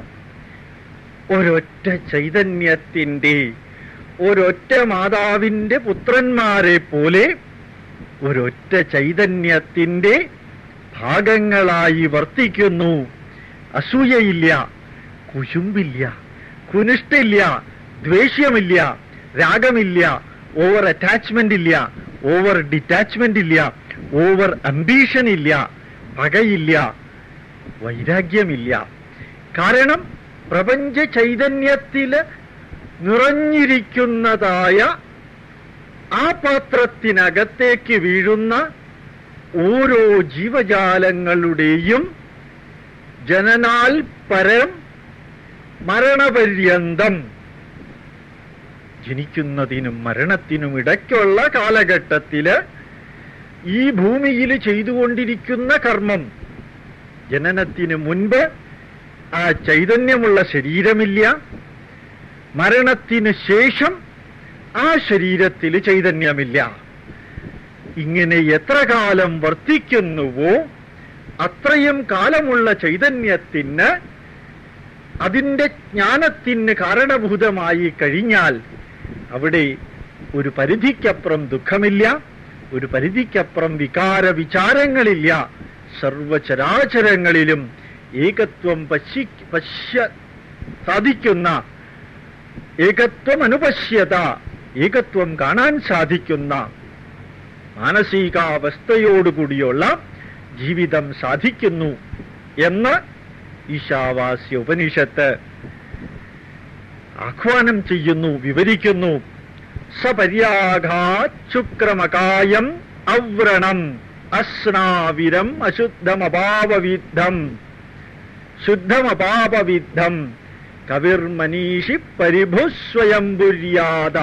ഒരൊറ്റ ചൈതന്യത്തിന്റെ ഒരൊറ്റ മാതാവിന്റെ പുത്രന്മാരെ പോലെ ഒരൊറ്റ ചൈതന്യത്തിന്റെ ഭാഗങ്ങളായി വർത്തിക്കുന്നു അസൂയയില്ല കുശുമ്പില്ല കുനിഷ്ടില്ല ദ്വേഷ്യമില്ല രാഗമില്ല ഓവർ അറ്റാച്ച്മെന്റ് ഇല്ല ഓവർ ഡിറ്റാച്ച്മെന്റ് ഇല്ല ഓവർ അംബീഷൻ ഇല്ല പകയില്ല വൈരാഗ്യമില്ല കാരണം പ്രപഞ്ച ചൈതന്യത്തില് നിറഞ്ഞിരിക്കുന്നതായ ആ പാത്രത്തിനകത്തേക്ക് വീഴുന്ന ഓരോ ജീവജാലങ്ങളുടെയും ജനനാൽ പരം മരണപര്യന്തം ജനിക്കുന്നതിനും മരണത്തിനും ഇടയ്ക്കുള്ള കാലഘട്ടത്തില് ഈ ഭൂമിയിൽ ചെയ്തുകൊണ്ടിരിക്കുന്ന കർമ്മം ജനനത്തിന് മുൻപ് ആ ചൈതന്യമുള്ള ശരീരമില്ല മരണത്തിന് ശേഷം ആ ശരീരത്തിൽ ചൈതന്യമില്ല ഇങ്ങനെ എത്ര കാലം വർത്തിക്കുന്നുവോ അത്രയും കാലമുള്ള ചൈതന്യത്തിന് അതിന്റെ ജ്ഞാനത്തിന് കാരണഭൂതമായി കഴിഞ്ഞാൽ അവിടെ ഒരു പരിധിക്കപ്പുറം ദുഃഖമില്ല ഒരു പരിധിക്കപ്പുറം വികാര വിചാരങ്ങളില്ല സർവചരാചരങ്ങളിലും ഏകത്വം പശ്യ പശ്യ സാധിക്കുന്ന ഏകത്വം അനുപശ്യത ഏകത്വം കാണാൻ സാധിക്കുന്ന മാനസികാവസ്ഥയോടുകൂടിയുള്ള ജീവിതം സാധിക്കുന്നു എന്ന് ഈശാവാസ്യ ഉപനിഷത്ത് ആഹ്വാനം ചെയ്യുന്നു വിവരിക്കുന്നു സപര്യാഘാശുക്രമകായം അവ്രണം അസ്നാവിരം അശുദ്ധമപാപവിദ്ധം ശുദ്ധമപാപവിദ്ധം കവിർമനീഷി പരിഭുസ്വയംപുര്യാദ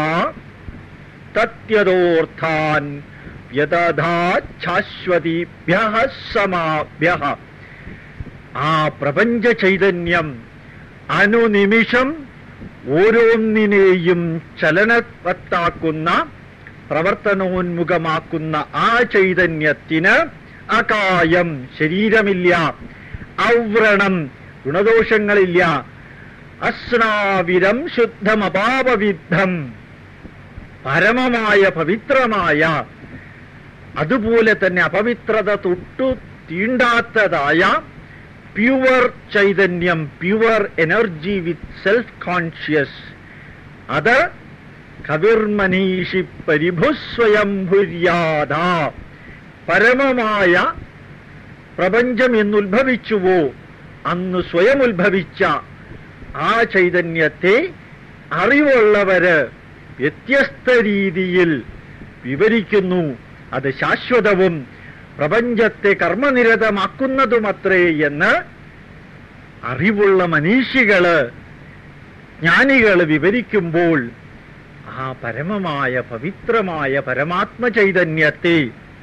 തത്യതോർത്ഥാൻ യഥാച്ഛാശ്വതിഭ്യ സമാഭ്യ ആ പ്രപഞ്ച ചൈതന്യം അനുനിമിഷം ഓരോന്നിനെയും ചലനവത്താക്കുന്ന പ്രവർത്തനോന്മുഖമാക്കുന്ന ആ ചൈതന്യത്തിന് അകായം ശരീരമില്ല ഔവ്രണം ഗുണദോഷങ്ങളില്ല അസ്നാവിരം ശുദ്ധമപാപവിദ്ധം പരമമായ പവിത്രമായ അതുപോലെ തന്നെ അപവിത്രത തൊട്ടു തീണ്ടാത്തതായ പ്യുവർ ചൈതന്യം pure energy with self conscious അത് കവിർമനീഷി പരിഭുസ്വയംഭുര്യാദ പരമമായ പ്രപഞ്ചം എന്നുദ്ഭവിച്ചുവോ അന്ന് സ്വയം ഉത്ഭവിച്ച ആ ചൈതന്യത്തെ അറിവുള്ളവര് വ്യത്യസ്ത രീതിയിൽ വിവരിക്കുന്നു അത് ശാശ്വതവും പ്രപഞ്ചത്തെ കർമ്മനിരതമാക്കുന്നതുമത്രേ എന്ന് അറിവുള്ള മനീഷികള് ജ്ഞാനികള് വിവരിക്കുമ്പോൾ ആ പരമമായ പവിത്രമായ പരമാത്മ ചൈതന്യത്തെ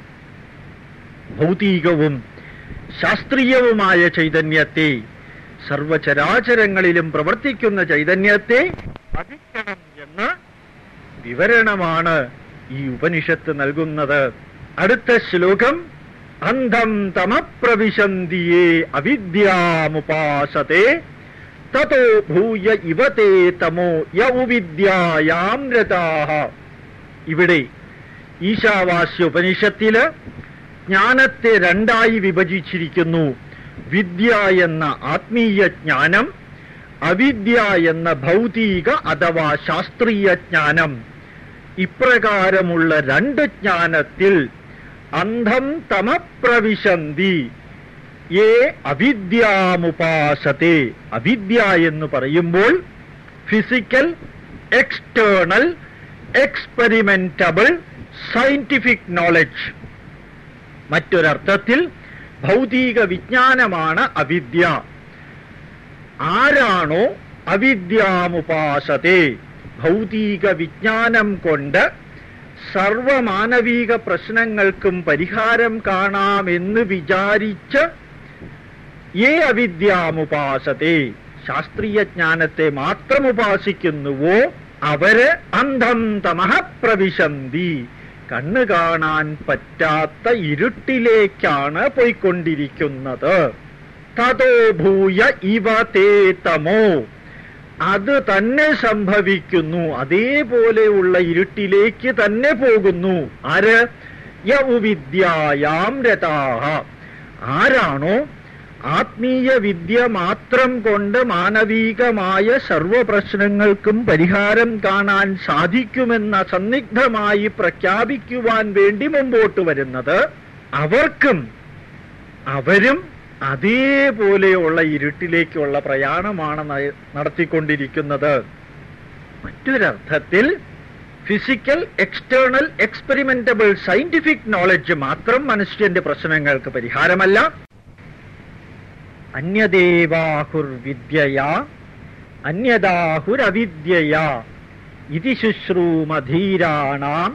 ഭൗതികവും ശാസ്ത്രീയവുമായ ചൈതന്യത്തെ സർവചരാചരങ്ങളിലും പ്രവർത്തിക്കുന്ന ചൈതന്യത്തെ പഠിക്കണം എന്ന് വിവരണമാണ് ഈ ഉപനിഷത്ത് നൽകുന്നത് അടുത്ത ശ്ലോകം അന്ധം തമപ്രവിശന്തിയേ അവിദ്യാമുപാസത്തെ തതോ ഭൂയ ഇവതേ തമോ യൗവിദ്യായാം രതാഹ ഇവിടെ ഈശാവാസ്യ ഉപനിഷത്തില് ജ്ഞാനത്തെ രണ്ടായി വിഭജിച്ചിരിക്കുന്നു വിദ്യ എന്ന ആത്മീയ ജ്ഞാനം അവിദ്യ എന്ന ഭൗതിക അഥവാ ശാസ്ത്രീയ ജ്ഞാനം ഇപ്രകാരമുള്ള രണ്ട് ജ്ഞാനത്തിൽ അന്ധം തമപ്രവിശന്തി ഏ അവിദ്യാമുപാസത്തെ അവിദ്യ എന്ന് പറയുമ്പോൾ physical external experimentable scientific knowledge മറ്റൊരർത്ഥത്തിൽ ഭൗതിക വിജ്ഞാനമാണ് അവിദ്യ ആരാണോ അവിദ്യാമുപാസത്തെ ഭൗതിക വിജ്ഞാനം കൊണ്ട് സർവമാനവിക പ്രശ്നങ്ങൾക്കും പരിഹാരം കാണാമെന്ന് വിചാരിച്ച് ഏ അവിദ്യാമുപാസത്തെ ശാസ്ത്രീയ ജ്ഞാനത്തെ മാത്രം ഉപാസിക്കുന്നുവോ അവര് അന്ധം തമഹ പ്രവിശന്തി കണ്ണു കാണാൻ പറ്റാത്ത ഇരുട്ടിലേക്കാണ് പോയിക്കൊണ്ടിരിക്കുന്നത് തതോ ഭൂയ ഇവ തേ തമോ അത് തന്നെ സംഭവിക്കുന്നു അതേപോലെയുള്ള ഇരുട്ടിലേക്ക് തന്നെ പോകുന്നു ആര് യൗവിദ്യായാം രഥാഹ ആരാണോ ആത്മീയ വിദ്യ മാത്രം കൊണ്ട് മാനവീകമായ സർവ പ്രശ്നങ്ങൾക്കും പരിഹാരം കാണാൻ സാധിക്കുമെന്ന സന്നിഗ്ധമായി പ്രഖ്യാപിക്കുവാൻ വേണ്ടി മുമ്പോട്ട് വരുന്നത് അവർക്കും അവരും അതേപോലെയുള്ള ഇരുട്ടിലേക്കുള്ള പ്രയാണമാണ് നയ- നടത്തിക്കൊണ്ടിരിക്കുന്നത് മറ്റൊരർത്ഥത്തിൽ physical external experimentable scientific knowledge മാത്രം മനുഷ്യന്റെ പ്രശ്നങ്ങൾക്ക് പരിഹാരമല്ല അന്യദേവാഹുർവിദ്യയാ അന്യദാഹുരവിദ്യയാ ഇതി ശുശ്രൂമധീരാണാം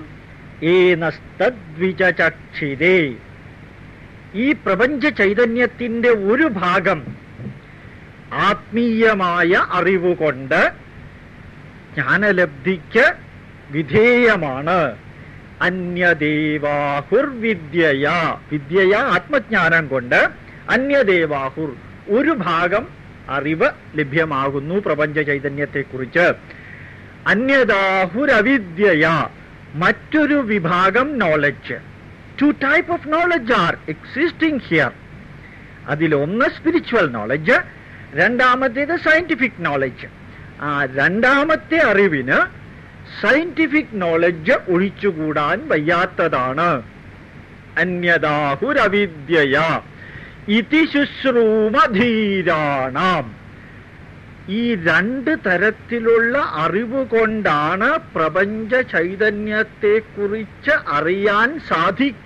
ഏനസ്തദ്വിചക്ഷിതേ ഈ പ്രപഞ്ച ചൈതന്യത്തിന്റെ ഒരു ഭാഗം ആത്മീയമായ അറിവുകൊണ്ട് ജ്ഞാനലബ്ധിക്ക് വിധേയമാണ് അന്യദേവാഹുർ വിദ്യയ വിദ്യയ ആത്മജ്ഞാനം കൊണ്ട് അന്യദേവാഹുർ ഒരു ഭാഗം അറിവ് ലഭ്യമാകുന്നു പ്രപഞ്ച ചൈതന്യത്തെക്കുറിച്ച് അന്യദാഹുരവിദ്യയ മറ്റൊരു വിഭാഗം knowledge two type of knowledge are existing here അതിലൊന്ന് സ്പിരിച്വൽ നോളജ് രണ്ടാമത്തേത് സയന്റിഫിക് നോളജ് ആ രണ്ടാമത്തെ അറിവിന് സയന്റിഫിക് നോളജ് ഒഴിച്ചുകൂടാൻ വയ്യാത്തതാണ് അന്യദാഹുരവിദ്യയ ഇതി ശുശ്രൂമധീരാണാം ഈ രണ്ട് തരത്തിലുള്ള അറിവ് കൊണ്ടാണ് പ്രപഞ്ച ചൈതന്യത്തെക്കുറിച്ച് അറിയാൻ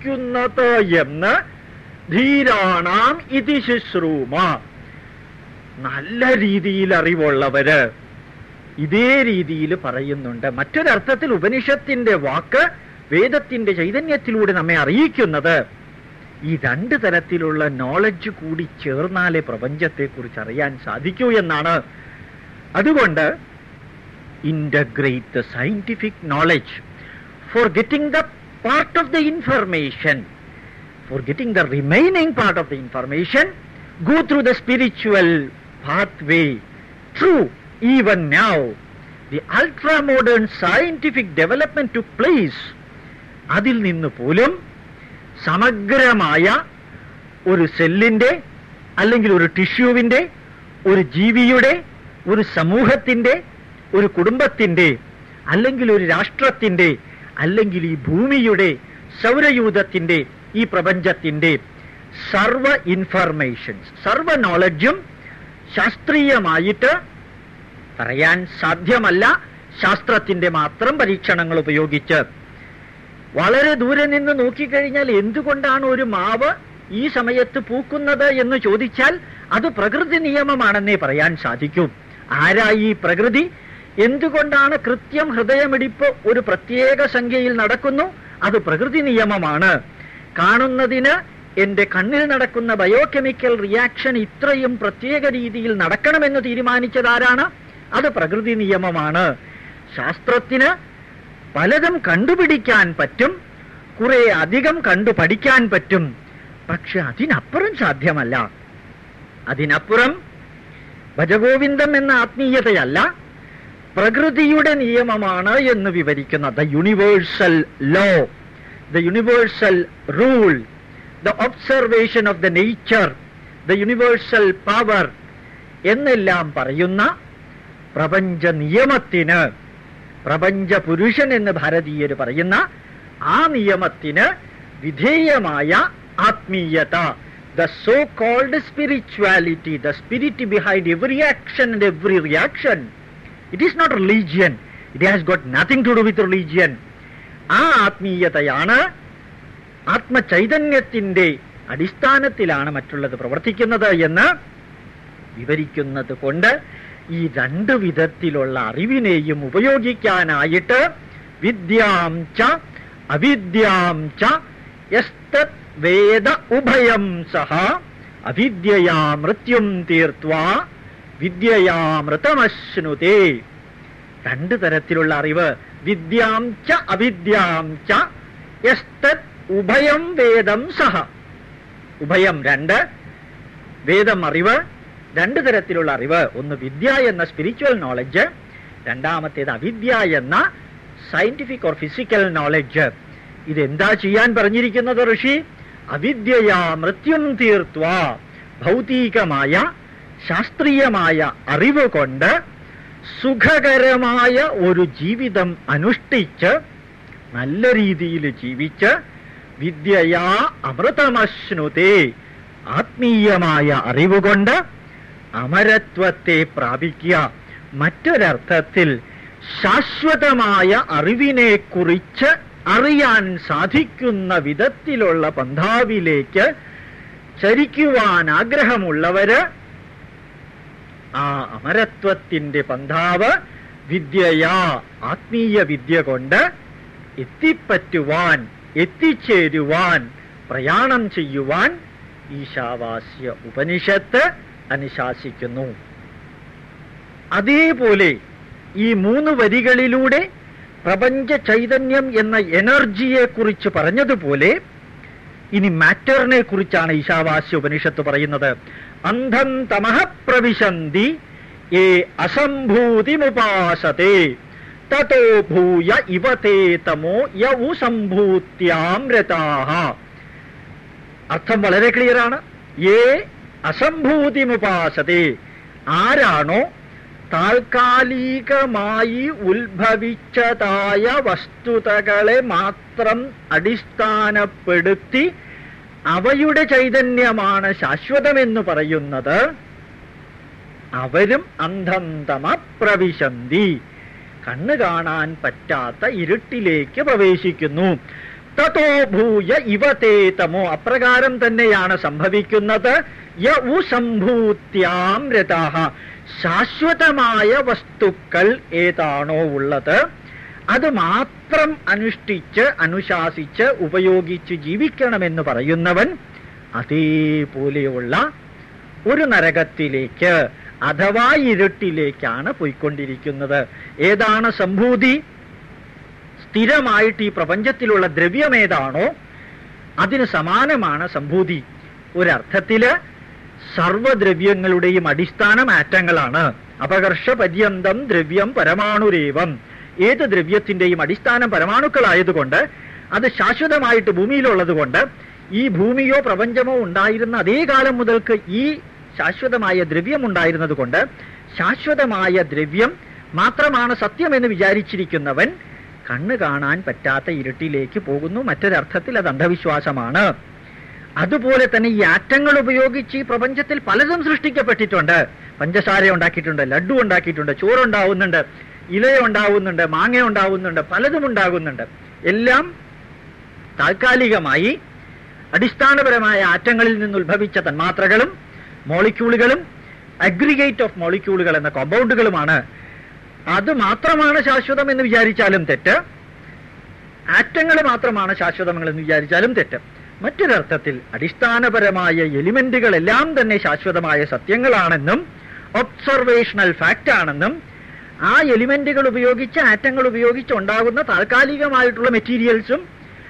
സാധിക്കുന്നത് എന്ന് ധീരാണാം ഇതി ശുശ്രൂമ നല്ല രീതിയിൽ അറിവുള്ളവര് ഇതേ രീതിയിൽ പറയുന്നുണ്ട് മറ്റൊരർത്ഥത്തിൽ ഉപനിഷത്തിന്റെ വാക്ക് വേദത്തിന്റെ ചൈതന്യത്തിലൂടെ നമ്മെ അറിയിക്കുന്നത് ഈ രണ്ട് തരത്തിലുള്ള നോളജ് കൂടി ചേർന്നാലേ പ്രപഞ്ചത്തെക്കുറിച്ച് അറിയാൻ സാധിക്കൂ എന്നാണ് അതുകൊണ്ട് integrate the scientific knowledge for getting the part of the information for getting the remaining part of the information, go through the spiritual pathway. True, even now, the ultra modern scientific development took place. അതിൽ നിന്ന് പോലും സമഗ്രമായ ഒരു സെല്ലിന്റെ അല്ലെങ്കിൽ ഒരു ടിഷ്യൂവിന്റെ ഒരു ജീവിയുടെ ഒരു സമൂഹത്തിന്റെ ഒരു കുടുംബത്തിന്റെ അല്ലെങ്കിൽ ഒരു രാഷ്ട്രത്തിന്റെ അല്ലെങ്കിൽ ഈ ഭൂമിയുടെ സൗരയൂഥത്തിന്റെ ഈ പ്രപഞ്ചത്തിന്റെ സർവ ഇൻഫർമേഷൻസ് സർവ നോളജും ശാസ്ത്രീയമായിട്ട് പറയാൻ സാധ്യമല്ല ശാസ്ത്രത്തിന്റെ മാത്രം പരീക്ഷണങ്ങൾ ഉപയോഗിച്ച് വളരെ ദൂരെ നിന്ന് നോക്കിക്കഴിഞ്ഞാൽ എന്തുകൊണ്ടാണ് ഒരു മാവ് ഈ സമയത്ത് പൂക്കുന്നത് എന്ന് ചോദിച്ചാൽ അത് പ്രകൃതി നിയമമാണെന്നേ പറയാൻ സാധിക്കൂ ആരാ ഈ പ്രകൃതി എന്തുകൊണ്ടാണ് കൃത്യം ഹൃദയമിടിപ്പ് ഒരു പ്രത്യേക സംഖ്യയിൽ നടക്കുന്നു അത് പ്രകൃതി നിയമമാണ് കാണുന്നതിന് എന്റെ കണ്ണിൽ നടക്കുന്ന ബയോകെമിക്കൽ റിയാക്ഷൻ ഇത്രയും പ്രത്യേക രീതിയിൽ നടക്കണമെന്ന് തീരുമാനിച്ചതാരാണ് അത് പ്രകൃതി നിയമമാണ് ശാസ്ത്രത്തിന് പലതും കണ്ടുപിടിക്കാൻ പറ്റും കുറെ അധികം കണ്ടു പഠിക്കാൻ പറ്റും പക്ഷെ അതിനപ്പുറം സാധ്യമല്ല അതിനപ്പുറം ഭജഗോവിന്ദം എന്ന ആത്മീയതയല്ല പ്രകൃതിയുടെ നിയമമാണ് എന്ന് വിവരിക്കുന്ന the universal law the universal rule the observation of the nature the universal power എന്നെല്ലാം പറയുന്ന പ്രപഞ്ച നിയമത്തിന് പ്രപഞ്ച പുരുഷൻ എന്ന് ഭാരതീയർ പറയുന്ന ആ നിയമത്തിന് വിധേയമായ ആത്മീയത the so called spirituality the spirit behind every action and every reaction it is not religion it has got nothing to do with religion ആ ആത്മീയതയാണ് ആത്മചൈതന്യത്തിന്റെ അടിസ്ഥാനത്തിലാണ് മറ്റുള്ളത് പ്രവർത്തിക്കുന്നത് എന്ന് വിവരിക്കുന്നത് കൊണ്ട് ഈ രണ്ട് വിധത്തിലുള്ള അറിവിനെയും ഉപയോഗിക്കാനായിട്ട് വിദ്യാം ച അവിദ്യാം ച യസ്തത് വേദ ഉഭയം സഹ അവിദ്യയാ മൃത്യും തീർത്വാ വിദ്യയാമൃതമശ്നുതേ രണ്ട് തരത്തിലുള്ള അറിവ് വിദ്യാം ച അവിദ്യാം ച യസ്തത് ഉഭയം വേദം സഹ ഉഭയം രണ്ട് വേദം അറിവ് രണ്ട് തരത്തിലുള്ള അറിവ് ഒന്ന് വിദ്യ എന്ന സ്പിരിച്വൽ നോളജ് രണ്ടാമത്തേത് അവിദ്യ എന്ന സയന്റിഫിക് ഓർ ഫിസിക്കൽ നോളജ് ഇതെന്താ ചെയ്യാൻ പറഞ്ഞിരിക്കുന്നത് ഋഷി അവിദ്യയാ മൃത്യും തീർത്വ ഭൗതികമായ ശാസ്ത്രീയമായ അറിവ് കൊണ്ട് സുഖകരമായ ഒരു ജീവിതം അനുഷ്ഠിച്ച് നല്ല രീതിയിൽ ജീവിച്ച് വിദ്യയാ അമൃതമശ്നുതേ ആത്മീയമായ അറിവുകൊണ്ട് അമരത്വത്തെ പ്രാപിക്കുക മറ്റൊരർത്ഥത്തിൽ ശാശ്വതമായ അറിവിനെ കുറിച്ച് അറിയാൻ സാധിക്കുന്ന വിധത്തിലുള്ള പന്ഥാവിലേക്ക് ചരിക്കുവാൻ ആഗ്രഹമുള്ളവര് ആ അമരത്വത്തിന്റെ പന്ഥാവ് വിദ്യയാ ആത്മീയ വിദ്യ കൊണ്ട് എത്തിപ്പറ്റുവാൻ എത്തിച്ചേരുവാൻ പ്രയാണം ചെയ്യുവാൻ ഈശാവാസ്യ ഉപനിഷത്ത് അനുശാസിക്കുന്നു അതേപോലെ ഈ മൂന്ന് വരികളിലൂടെ പ്രപഞ്ച ചൈതന്യം എന്ന എനർജിയെ കുറിച്ച് പറഞ്ഞതുപോലെ ഇനി മാറ്ററിനെ കുറിച്ചാണ് ഈശാവാസ്യ ഉപനിഷത്ത് പറയുന്നത് അന്ധം തമഃ പ്രവിശന്തി ഏ അസംഭൂതിമുപാസത്തെ തതോ ഭൂയ ഇവതേ തമോ യൗ സംഭൂത്യാം രതാഹ അർത്ഥം വളരെ ക്ലിയറാണ് ഏ അസംഭൂതിമുപാസത്തെ ആരാണോ താൽക്കാലികമായി ഉത്ഭവിച്ചതായ വസ്തുതകളെ മാത്രം അടിസ്ഥാനപ്പെടുത്തി അവയുടെ ചൈതന്യമാണ് ശാശ്വതമെന്ന് പറയുന്നത് അവരും അന്ധന്തമ പ്രവിശന്തി കണ്ണ് കാണാൻ പറ്റാത്ത ഇരുട്ടിലേക്ക് പ്രവേശിക്കുന്നു തതോ ഭൂയ ഇവതേ തമോ അപ്രകാരം തന്നെയാണ് സംഭവിക്കുന്നത് യ ഉ സംഭൂത്യാം രഥാഹ ശാശ്വതമായ വസ്തുക്കൾ ഏതാണോ ഉള്ളത് അത് മാത്രം അനുഷ്ഠിച്ച് അനുശാസിച്ച് ഉപയോഗിച്ച് ജീവിക്കണമെന്ന് പറയുന്നവൻ അതേപോലെയുള്ള ഒരു നരകത്തിലേക്ക് അഥവാ ഇരുട്ടിലേക്കാണ് പോയിക്കൊണ്ടിരിക്കുന്നത് ഏതാണ് സംഭൂതി സ്ഥിരമായിട്ട് ഈ പ്രപഞ്ചത്തിലുള്ള ദ്രവ്യം ഏതാണോ അതിന് സമാനമാണ് സംഭൂതി ഒരർത്ഥത്തില് സർവദ്രവ്യങ്ങളുടെയും അടിസ്ഥാനം ആറ്റങ്ങളാണ് അപകർഷ പര്യന്തം ദ്രവ്യം പരമാണുരേവം ഏത് ദ്രവ്യത്തിന്റെയും അടിസ്ഥാനം പരമാണുക്കളായതുകൊണ്ട് അത് ശാശ്വതമായിട്ട് ഭൂമിയിലുള്ളത് കൊണ്ട് ഈ ഭൂമിയോ പ്രപഞ്ചമോ ഉണ്ടായിരുന്ന അതേ കാലം മുതൽക്ക് ഈ ശാശ്വതമായ ദ്രവ്യം ഉണ്ടായിരുന്നത് കൊണ്ട് ശാശ്വതമായ ദ്രവ്യം മാത്രമാണ് സത്യമെന്ന് വിചാരിച്ചിരിക്കുന്നവൻ കണ്ണ് കാണാൻ പറ്റാത്ത ഇരുട്ടിലേക്ക് പോകുന്നു മറ്റൊരർത്ഥത്തിൽ അത് അന്ധവിശ്വാസമാണ് അതുപോലെ തന്നെ ഈ ആറ്റങ്ങൾ ഉപയോഗിച്ച് ഈ പ്രപഞ്ചത്തിൽ പലതും സൃഷ്ടിക്കപ്പെട്ടിട്ടുണ്ട് പഞ്ചസാര ഉണ്ടാക്കിയിട്ടുണ്ട് ലഡു ഉണ്ടാക്കിയിട്ടുണ്ട് ചോറുണ്ടാവുന്നുണ്ട് ഇല ഉണ്ടാവുന്നുണ്ട് മാങ്ങ ഉണ്ടാവുന്നുണ്ട് പലതും ഉണ്ടാകുന്നുണ്ട് എല്ലാം താൽക്കാലികമായി അടിസ്ഥാനപരമായ ആറ്റങ്ങളിൽ നിന്ന് ഉത്ഭവിച്ച തന്മാത്രകളും മോളിക്യൂളുകളും അഗ്രിഗേറ്റ് ഓഫ് മോളിക്യൂളുകൾ എന്ന കോമ്പൗണ്ടുകളുമാണ് അത് മാത്രമാണ് ശാശ്വതം എന്ന് വിചാരിച്ചാലും തെറ്റ് ആറ്റങ്ങൾ മാത്രമാണ് ശാശ്വതമെന്ന് വിചാരിച്ചാലും തെറ്റ് മറ്റൊരർത്ഥത്തിൽ അടിസ്ഥാനപരമായ എലിമെന്റുകളെല്ലാം തന്നെ ശാശ്വതമായ സത്യങ്ങളാണെന്നും ഒബ്സർവേഷണൽ ഫാക്റ്റ് ആണെന്നും ആ എലിമെന്റുകൾ ഉപയോഗിച്ച് ആറ്റങ്ങൾ ഉപയോഗിച്ച് ഉണ്ടാകുന്ന താൽക്കാലികമായിട്ടുള്ള മെറ്റീരിയൽസും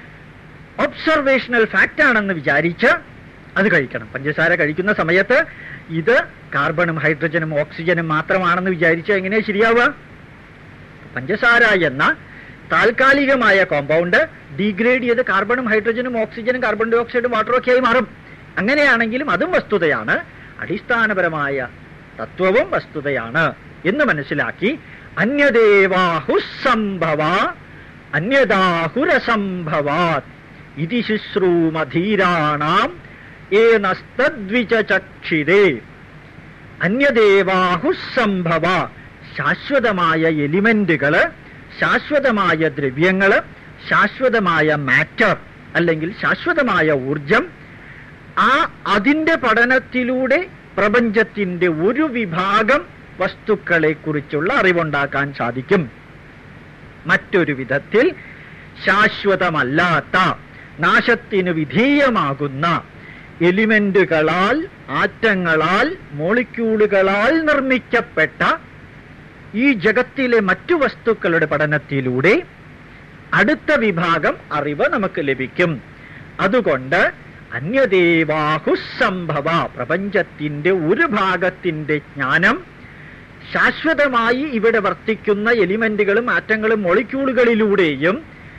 ഒബ്സർവേഷണൽ ഫാക്റ്റ് ആണെന്ന് വിചാരിച്ച് അത് കഴിക്കണം പഞ്ചസാര കഴിക്കുന്ന സമയത്ത് ഇത് കാർബണും ഹൈഡ്രജനും ഓക്സിജനും മാത്രമാണെന്ന് വിചാരിച്ചാൽ എങ്ങനെയാ ശരിയാവുക പഞ്ചസാര എന്ന താൽക്കാലികമായ കോമ്പൗണ്ട് ഡീഗ്രേഡ് ചെയ്ത് കാർബണും ഹൈഡ്രജനും ഓക്സിജനും കാർബൺ ഡൈ ഓക്സൈഡും വാട്ടറും ഒക്കെ ആയി മാറും അങ്ങനെയാണെങ്കിലും അതും വസ്തുതയാണ് അടിസ്ഥാനപരമായ തത്വവും വസ്തുതയാണ് എന്ന് മനസ്സിലാക്കി അന്യദേവാഹുസംഭവ അന്യദാഹുരസംഭവാത് ഇതി ശുശ്രൂമധീരാണാം ഏനസ്തദ്വിചക്ഷിരേ അന്യദേവാഹുസംഭവ ശാശ്വതമായ എലിമെന്റുകള് ശാശ്വതമായ ദ്രവ്യങ്ങള് ശാശ്വതമായ മാറ്റർ അല്ലെങ്കിൽ ശാശ്വതമായ ഊർജം ആ അതിന്റെ പഠനത്തിലൂടെ പ്രപഞ്ചത്തിന്റെ ഒരു വിഭാഗം വസ്തുക്കളെ കുറിച്ചുള്ള അറിവുണ്ടാക്കാൻ സാധിക്കും മറ്റൊരു വിധത്തിൽ ശാശ്വതമല്ലാത്ത നാശത്തിന് വിധേയമാകുന്ന എലിമെന്റുകളാൽ ആറ്റങ്ങളാൽ മോളിക്യൂളുകളാൽ നിർമ്മിക്കപ്പെട്ട ഈ ജഗത്തിലെ മറ്റു വസ്തുക്കളുടെ പഠനത്തിലൂടെ അടുത്ത വിഭാഗം അറിവ് നമുക്ക് ലഭിക്കും അതുകൊണ്ട് അന്യദേവാഹുസംഭവ പ്രപഞ്ചത്തിന്റെ ഒരു ഭാഗത്തിന്റെ ജ്ഞാനം ശാശ്വതമായി ഇവിടെ വർത്തിക്കുന്ന എലിമെന്റുകളും ആറ്റങ്ങളും മോളിക്യൂളുകളിലൂടെയും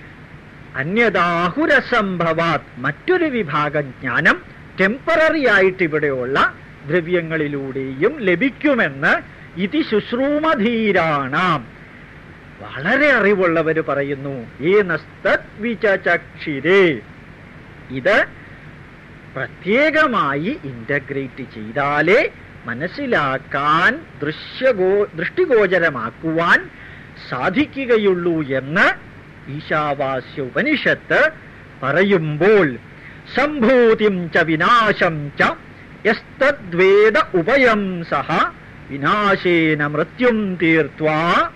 അന്യദാഹുരസംഭവാത് മറ്റൊരു വിഭാഗം ജ്ഞാനം ടെമ്പററി ആയിട്ട് ഇവിടെയുള്ള ദ്രവ്യങ്ങളിലൂടെയും ലഭിക്കുമെന്ന് ഇത് ശുശ്രൂമധീരാണാം വളരെ അറിവുള്ളവര് പറയുന്നു ഏനസ്തദ്വിചക്ഷിരേ ഇത് പ്രത്യേകമായി ഇന്റഗ്രേറ്റ് ചെയ്താലേ മനസ്സിലാക്കാൻ ദൃശ്യഗോ ദൃഷ്ടിഗോചരമാക്കുവാൻ സാധിക്കുകയുള്ളൂ എന്ന് ഈശാവാസ്യ ഉപനിഷത്ത് പറയുമ്പോൾ സംഭൂതിം ച വിനാശം ച യസ്തദ്വേദ ഉഭയം സഹ വിനാശേന മൃത്യും തീർത്വാ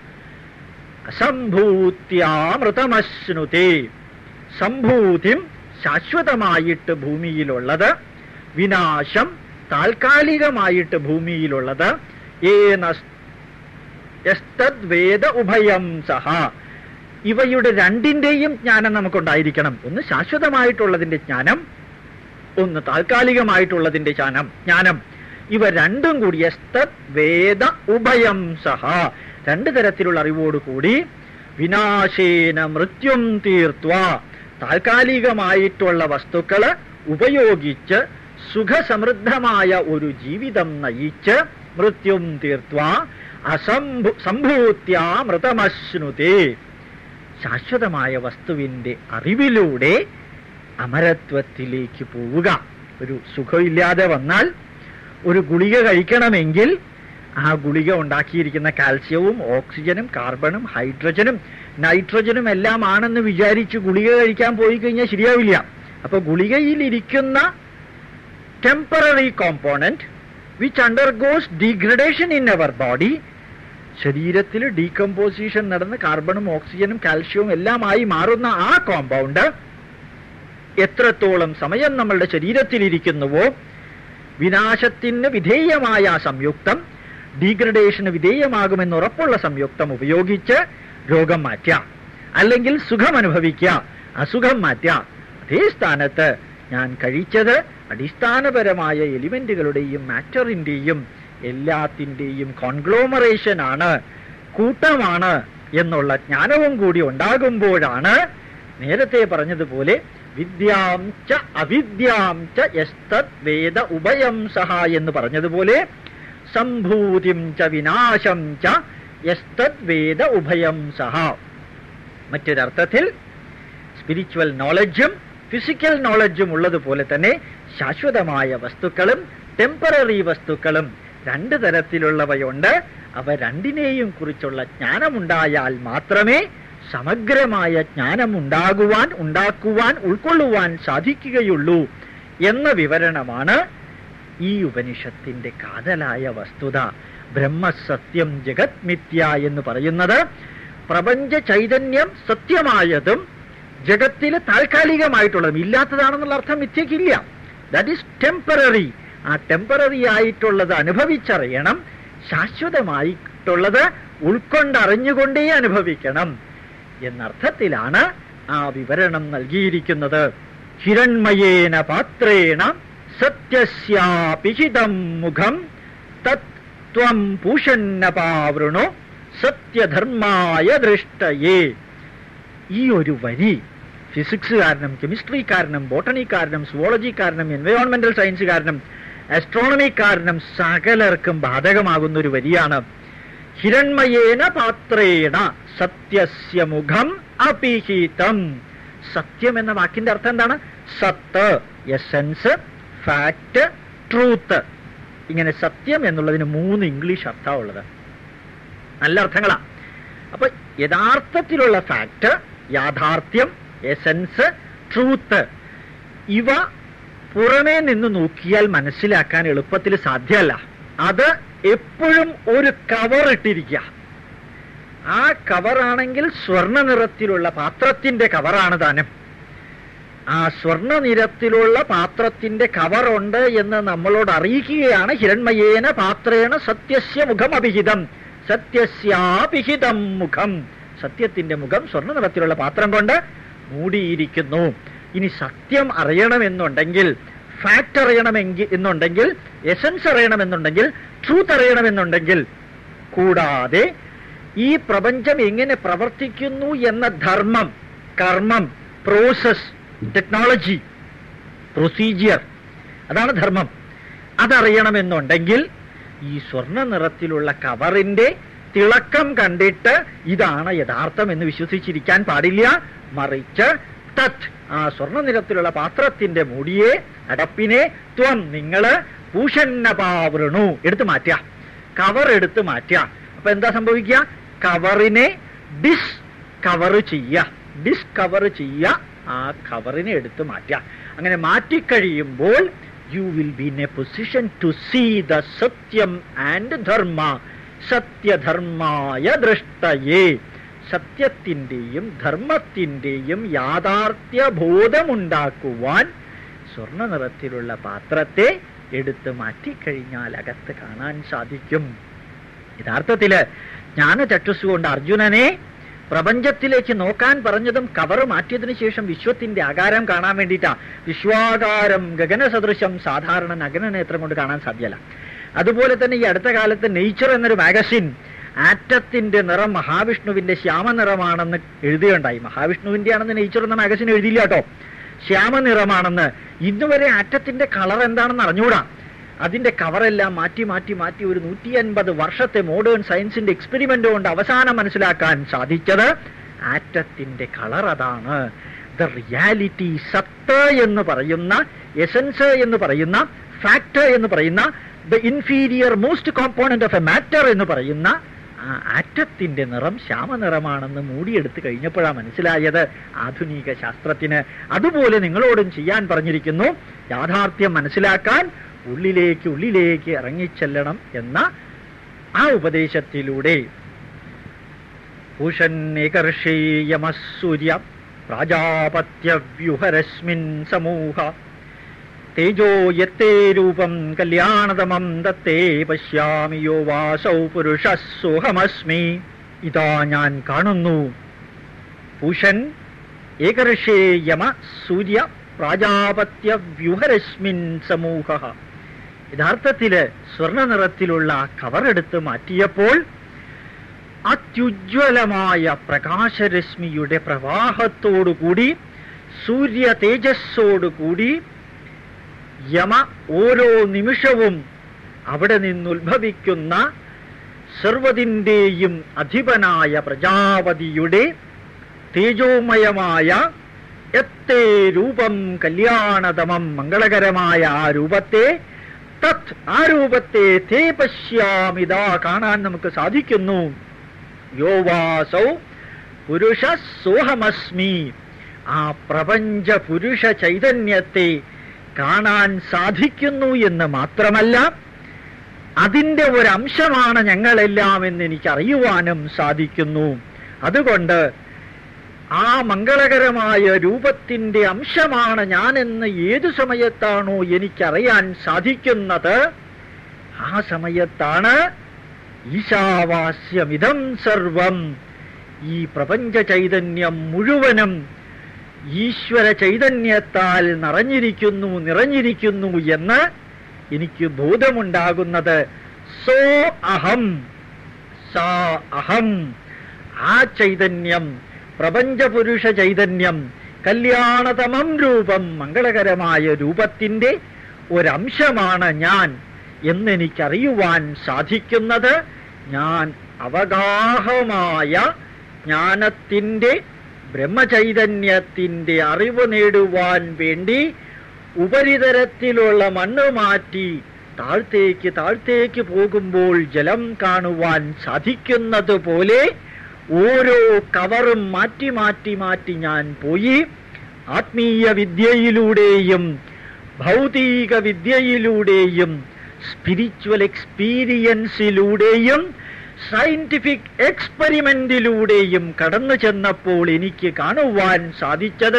അസംഭൂത്യാമൃതമശ്നുതേ സംഭൂതിം ശാശ്വതമായിട്ട് ഭൂമിയിലുള്ളത് വിനാശം താൽക്കാലികമായിട്ട് ഭൂമിയിലുള്ളത് ഏനസ്തദ്വേദ ഉഭയം സഹ ഇവയുടെ രണ്ടിന്റെയും ജ്ഞാനം നമുക്കുണ്ടായിരിക്കണം ഒന്ന് ശാശ്വതമായിട്ടുള്ളതിന്റെ ജ്ഞാനം ഒന്ന് താൽക്കാലികമായിട്ടുള്ളതിന്റെ ജ്ഞാനം ജ്ഞാനം ഇവ രണ്ടും കൂടി എസ്തത് വേദ ഉഭയം സഹ രണ്ടു തരത്തിലുള്ള അറിവോടുകൂടി വിനാശേന മൃത്യും തീർത്വ താൽക്കാലികമായിട്ടുള്ള വസ്തുക്കള് ഉപയോഗിച്ച് സുഖസമൃദ്ധമായ ഒരു ജീവിതം നയിച്ച് മൃത്യും തീർത്വ അസംഭു സംഭൂത്യാമൃതമശ്നുതേ ശാശ്വതമായ വസ്തുവിന്റെ അറിവിലൂടെ അമരത്വത്തിലേക്ക് പോവുക ഒരു സുഖമില്ലാതെ വന്നാൽ ഒരു ഗുളിക കഴിക്കണമെങ്കിൽ ആ ഗുളിക ഉണ്ടാക്കിയിരിക്കുന്ന കാൽസ്യവും ഓക്സിജനും കാർബണും ഹൈഡ്രജനും നൈട്രജനും എല്ലാം ആണെന്ന് വിചാരിച്ച് ഗുളിക കഴിക്കാൻ പോയി കഴിഞ്ഞാൽ ശരിയാവില്ല അപ്പൊ ഗുളികയിൽ ഇരിക്കുന്ന temporary component which undergoes degradation in our body ശരീരത്തിൽ ഡീകമ്പോസിഷൻ നടന്ന് കാർബണും ഓക്സിജനും കാൽഷ്യവും എല്ലാമായി മാറുന്ന ആ കോമ്പൗണ്ട് എത്രത്തോളം സമയം നമ്മളുടെ ശരീരത്തിലിരിക്കുന്നുവോ വിനാശത്തിന് വിധേയമായ ആ സംയുക്തം ഡീഗ്രഡേഷന് വിധേയമാകുമെന്ന് ഉറപ്പുള്ള സംയുക്തം ഉപയോഗിച്ച് രോഗം മാറ്റാം അല്ലെങ്കിൽ സുഖം അനുഭവിക്കാം അസുഖം മാറ്റാം അതേ സ്ഥാനത്ത് ഞാൻ കഴിച്ചത് അടിസ്ഥാനപരമായ എലിമെന്റുകളുടെയും മാറ്ററിന്റെയും എല്ലാത്തിന്റെയും കോൺഗ്ലോമറേഷൻ ആണ് കൂട്ടമാണ് എന്നുള്ള ജ്ഞാനവും കൂടി ഉണ്ടാകുമ്പോഴാണ് നേരത്തെ പറഞ്ഞതുപോലെ വിദ്യാം ച അവിദ്യാം ച യസ്തത് വേദ ഉഭയം സഹ എന്ന് പറഞ്ഞതുപോലെ സംഭൂതിം ച വിനാശം ച യസ്തത് വേദ ഉഭയം സഹ മറ്റൊരർത്ഥത്തിൽ സ്പിരിച്വൽ നോളജും ഫിസിക്കൽ നോളജും ഉള്ളതുപോലെ തന്നെ ശാശ്വതമായ വസ്തുക്കളും ടെമ്പററി വസ്തുക്കളും രണ്ട് തരത്തിലുള്ളവയുണ്ട് അവ രണ്ടിനെയും കുറിച്ചുള്ള ജ്ഞാനമുണ്ടായാൽ മാത്രമേ സമഗ്രമായ ജ്ഞാനം ഉണ്ടാകുവാൻ ഉണ്ടാക്കുവാൻ ഉൾക്കൊള്ളുവാൻ സാധിക്കുകയുള്ളൂ എന്ന വിവരണമാണ് ഈ ഉപനിഷത്തിന്റെ കാതലായ വസ്തുത ബ്രഹ്മസത്യം ജഗത് മിഥ്യ എന്ന് പറയുന്നത് പ്രപഞ്ച ചൈതന്യം സത്യമായതും ജഗത്തിൽ താൽക്കാലികമായിട്ടുള്ളതും ഇല്ലാത്തതാണെന്നുള്ള അർത്ഥം മിഥ്യക്കില്ല ദാറ്റ് ഈസ് ടെമ്പററി ആ ടെമ്പററി ആയിട്ടുള്ളത് അനുഭവിച്ചറിയണം ശാശ്വതമായിട്ടുള്ളത് ഉൾക്കൊണ്ടറിഞ്ഞുകൊണ്ടേ അനുഭവിക്കണം എന്നർത്ഥത്തിലാണ് ആ വിവരണം നൽകിയിരിക്കുന്നത് ഹിരൺമയേന പാത്രേണ സത്യസ്യാപിഹിതം മുഖം തത് ത്വം പൂഷന്നപാവൃണു സത്യധർമായ ദൃഷ്ടയേ ഈ ഒരു വരി ഫിസിക്സുകാരനും കെമിസ്ട്രിക്കാരനും ബോട്ടണിക്കാരനും സുവോളജിക്കാരനും എൻവയോൺമെന്റൽ സയൻസുകാരനും ആസ്ട്രോണമിക്കാരനും സകലർക്കും ബാധകമാകുന്ന ഒരു വരിയാണ് ഹിരൺമയേന പാത്രേണ സത്യസ്യ മുഖം അപിഹിതം സത്യം എന്ന വാക്കിന്റെ അർത്ഥം എന്താണ് സത്ത് എസൻസ് ഫാക്ട് ട്രൂത്ത് ഇങ്ങനെ സത്യം എന്നുള്ളതിന് മൂന്ന് ഇംഗ്ലീഷ് അർത്ഥമുള്ളത് നല്ല അർത്ഥങ്ങളാ അപ്പൊ യഥാർത്ഥത്തിലുള്ള ഫാക്ട് യാഥാർത്ഥ്യം എസൻസ് ട്രൂത്ത് ഇവ പുറമേ നിന്ന് നോക്കിയാൽ മനസ്സിലാക്കാൻ എളുപ്പത്തിൽ സാധ്യമല്ല അത് എപ്പോഴും ഒരു കവർ ഇട്ടിരിക്കുക ആ കവറാണെങ്കിൽ സ്വർണ്ണ നിറത്തിലുള്ള പാത്രത്തിന്റെ കവറാണ് താനും ആ സ്വർണ്ണ നിറത്തിലുള്ള പാത്രത്തിന്റെ കവറുണ്ട് എന്ന് നമ്മളോട് അറിയിക്കുകയാണ് ഹിരൺമയേന പാത്രേണ സത്യസ്യ മുഖം അഭിഹിതം സത്യസ്യാഭിഹിതം മുഖം സത്യത്തിന്റെ മുഖം സ്വർണ്ണ നിറത്തിലുള്ള പാത്രം കൊണ്ട് മൂടിയിരിക്കുന്നു ഇനി സത്യം അറിയണമെന്നുണ്ടെങ്കിൽ ഫാക്ട് അറിയണമെങ്കിൽ എന്നുണ്ടെങ്കിൽ എസൻസ് അറിയണമെന്നുണ്ടെങ്കിൽ ട്രൂത്ത് അറിയണമെന്നുണ്ടെങ്കിൽ കൂടാതെ ഈ പ്രപഞ്ചം എങ്ങനെ പ്രവർത്തിക്കുന്നു എന്ന ധർമ്മം കർമ്മം പ്രോസസ് ടെക്നോളജി പ്രൊസീജിയർ അതാണ് ധർമ്മം അതറിയണമെന്നുണ്ടെങ്കിൽ ഈ സ്വർണ്ണ നിറത്തിലുള്ള കവറിന്റെ തിളക്കം കണ്ടിട്ട് ഇതാണ് യഥാർത്ഥം എന്ന് വിശ്വസിച്ചിരിക്കാൻ പാടില്ല മറിച്ച് തത് ആ സ്വർണ്ണ നിറത്തിലുള്ള പാത്രത്തിന്റെ മൂടിയെ അടപ്പിനെ ത്വം നിങ്ങള് പൂഷന്നപാവൃണു എടുത്തു മാറ്റുക കവർ എടുത്ത് മാറ്റുക അപ്പൊ എന്താ സംഭവിക്കുക കവറിനെ ഡിസ് കവർ ചെയ്യുക ഡിസ്കവർ ചെയ്യുക ആ കവറിനെ എടുത്ത് മാറ്റുക അങ്ങനെ മാറ്റിക്കഴിയുമ്പോൾ you will be in a position to see the satyam and dharma സത്യധർമായ ദൃഷ്ടയേ സത്യത്തിന്റെയും ധർമ്മത്തിന്റെയും യാഥാർത്ഥ്യ ബോധമുണ്ടാക്കുവാൻ സ്വർണ്ണ നിറത്തിലുള്ള പാത്രത്തെ എടുത്ത് മാറ്റിക്കഴിഞ്ഞാൽ അകത്ത് കാണാൻ സാധിക്കും യഥാർത്ഥത്തില് ജ്ഞാനചക്ഷുസുകൊണ്ട് അർജുനനെ പ്രപഞ്ചത്തിലേക്ക് നോക്കാൻ പറഞ്ഞതും കവറ് മാറ്റിയതിനു ശേഷം വിശ്വത്തിന്റെ ആകാരം കാണാൻ വേണ്ടിയിട്ടാ വിശ്വാകാരം ഗഗനസദൃശം സാധാരണ നഗനനേത്രം കൊണ്ട് കാണാൻ സാധ്യല്ല അതുപോലെ തന്നെ ഈ അടുത്ത കാലത്ത് നേച്ചർ എന്നൊരു മാഗസിൻ ആറ്റത്തിന്റെ നിറം മഹാവിഷ്ണുവിന്റെ ശ്യാമനിറമാണെന്ന് എഴുതുകയുണ്ടായി മഹാവിഷ്ണുവിന്റെ ആണെന്ന് നേച്ചർ എന്ന മാഗസിൻ എഴുതിയില്ല കേട്ടോ ശ്യാമനിറമാണെന്ന് ഇന്നുവരെ ആറ്റത്തിന്റെ കളർ എന്താണെന്ന് അറിഞ്ഞുകൂടാ അതിന്റെ കവറെല്ലാം മാറ്റി മാറ്റി മാറ്റി ഒരു നൂറ്റി അൻപത് വർഷത്തെ മോഡേൺ സയൻസിന്റെ എക്സ്പെരിമെന്റ് കൊണ്ട് അവസാനം മനസ്സിലാക്കാൻ സാധിച്ചത് ആറ്റത്തിന്റെ കളർ അതാണ് ദ റിയാലിറ്റി സത്ത് എന്ന് പറയുന്ന എസൻസ് എന്ന് പറയുന്ന ഫാക്ടർ എന്ന് പറയുന്ന the inferior most component of a matter എന്ന് പറയുന്ന ആ ആറ്റത്തിന്റെ നിറം ശ്യാമനിറമാണെന്ന് മൂടിയെടുത്ത് കഴിഞ്ഞപ്പോഴാണ് മനസ്സിലായത് ആധുനിക ശാസ്ത്രത്തിന് അതുപോലെ നിങ്ങളോടും ചെയ്യാൻ പറഞ്ഞിരിക്കുന്നു യാഥാർത്ഥ്യം മനസ്സിലാക്കാൻ ഉള്ളിലേക്ക് ഉള്ളിലേക്ക് ഇറങ്ങിച്ചെല്ലണം എന്ന ആ ഉപദേശത്തിലൂടെ പൂഷന്നേകർഷീയമസൂര്യ പ്രാജാപത്യവ്യൂഹരശ്മിൻ സമൂഹ തേജോ യത്തേ രൂപം കല്യാണതമം ദത്തേ പശ്യാമി യോ വാസൗ പുരുഷസ്സുഹമസ്മി ഇതാ ഞാൻ കാണുന്നു പൂഷൻ ഏകർഷേ യമ സൂര്യ പ്രാജാപത്യ വ്യൂഹരശ്മിൻ സമൂഹ യഥാർത്ഥത്തില് സ്വർണ്ണ നിറത്തിലുള്ള കവറെടുത്ത് മാറ്റിയപ്പോൾ അത്യുജ്വലമായ പ്രകാശരശ്മിയുടെ പ്രവാഹത്തോടുകൂടി സൂര്യ തേജസ്സോടുകൂടി യമ ഓരോ നിമിഷവും അവിടെ നിന്നുത്ഭവിക്കുന്ന സർവതിൻ്റെയും അധിപനായ പ്രജാപതിയുടെ തേജോമയമായ എത്തേ രൂപം കല്യാണതമം മംഗളകരമായ ആ രൂപത്തെ തത് ആ രൂപത്തെ തേ പശ്യാമിതാ കാണാൻ നമുക്ക് സാധിക്കുന്നു യോവാസൗ പുരുഷ സോഹമസ്മി ആ പ്രപഞ്ച പുരുഷ ചൈതന്യത്തെ കാണാൻ സാധിക്കുന്നു എന്ന് മാത്രമല്ല അതിന്റെ ഒരംശമാണ് ഞങ്ങളെല്ലാം എന്ന് എനിക്ക് അറിയുവാനും സാധിക്കുന്നു അതുകൊണ്ട് ആ മംഗളകരമായ രൂപത്തിന്റെ അംശമാണ് ഞാനെന്ന് ഏതു സമയത്താണോ എനിക്കറിയാൻ സാധിക്കുന്നത് ആ സമയത്താണ് ഈശാവാസ്യമിതം സർവം ഈ പ്രപഞ്ച ചൈതന്യം മുഴുവനും ഈശ്വര ചൈതന്യത്താൽ നിറഞ്ഞിരിക്കുന്നു നിറഞ്ഞിരിക്കുന്നു എന്ന് എനിക്ക് ബോധമുണ്ടാകുന്നത് സോ അഹം സാ അഹം ആ ചൈതന്യം പ്രപഞ്ചപുരുഷ ചൈതന്യം കല്യാണതമം രൂപം മംഗളകരമായ രൂപത്തിന്റെ ഒരംശമാണ് ഞാൻ എന്നെനിക്കറിയുവാൻ സാധിക്കുന്നത് ഞാൻ അവഗാഹമായ ജ്ഞാനത്തിന്റെ ബ്രഹ്മചൈതന്യത്തിന്റെ അറിവ് നേടുവാൻ വേണ്ടി ഉപരിതലത്തിലുള്ള മണ്ണ് മാറ്റി താഴ്ത്തേക്ക് താഴ്ത്തേക്ക് പോകുമ്പോൾ ജലം കാണുവാൻ സാധിക്കുന്നത് പോലെ ഓരോ കവറും മാറ്റി മാറ്റി മാറ്റി ഞാൻ പോയി ആത്മീയ വിദ്യയിലൂടെയും ഭൗതിക വിദ്യയിലൂടെയും സ്പിരിച്വൽ എക്സ്പീരിയൻസിലൂടെയും സയന്റിഫിക് എക്സ്പെരിമെന്റിലൂടെയും കടന്നു ചെന്നപ്പോൾ എനിക്ക് കാണുവാൻ സാധിച്ചത്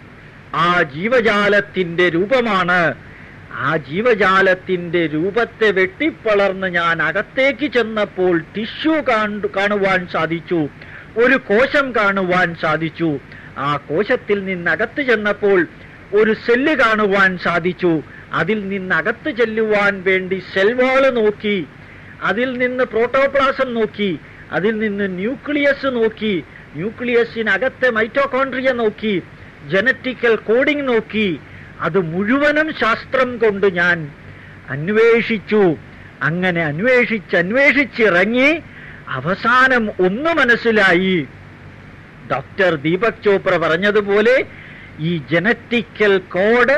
ആ ജീവജാലത്തിന്റെ രൂപമാണ് ആ ജീവജാലത്തിന്റെ രൂപത്തെ വെട്ടിപ്പളർന്ന് ഞാൻ അകത്തേക്ക് ചെന്നപ്പോൾ ടിഷ്യൂ കാണുവാൻ സാധിച്ചു ഒരു കോശം കാണുവാൻ സാധിച്ചു ആ കോശത്തിൽ നിന്നകത്ത് ചെന്നപ്പോൾ ഒരു സെല്ല് കാണുവാൻ സാധിച്ചു അതിൽ നിന്നകത്ത് ചെല്ലുവാൻ വേണ്ടി സെൽവാള് നോക്കി അതിൽ നിന്ന് പ്രോട്ടോപ്ലാസം നോക്കി അതിൽ നിന്ന് ന്യൂക്ലിയസ് നോക്കി ന്യൂക്ലിയസിനകത്തെ മൈറ്റോകോൺട്രിയ നോക്കി ജനറ്റിക്കൽ കോഡിംഗ് നോക്കി അത് മുഴുവനും ശാസ്ത്രം കൊണ്ട് ഞാൻ അന്വേഷിച്ചു അങ്ങനെ അന്വേഷിച്ച് അന്വേഷിച്ചിറങ്ങി അവസാനം ഒന്ന് മനസ്സിലായി ഡോക്ടർ ദീപക് ചോപ്ര പറഞ്ഞതുപോലെ ഈ ജനറ്റിക്കൽ കോഡ്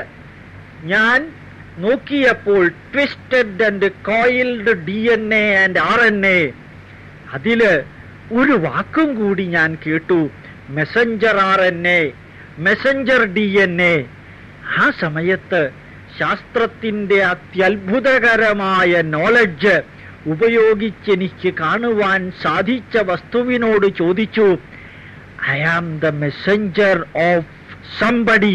ഞാൻ നോക്കിയപ്പോൾ twisted and coiled D N A and R N A അതില് ഒരു വാക്കും കൂടി ഞാൻ കേട്ടു messenger R N A messenger D N A ആ സമയത്ത് ശാസ്ത്രത്തിന്റെ അത്യത്ഭുതകരമായ നോളജ് ഉപയോഗിച്ചെനിക്ക് കാണുവാൻ സാധിച്ച വസ്തുവിനോട് ചോദിച്ചു I am the messenger of somebody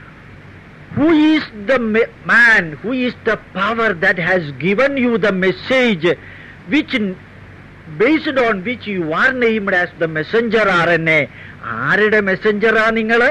who is the man, who is the power that has given you the message which based on which you are named as the messenger RNA? ആരുടെ മെസ്സഞ്ചറാ നിങ്ങള്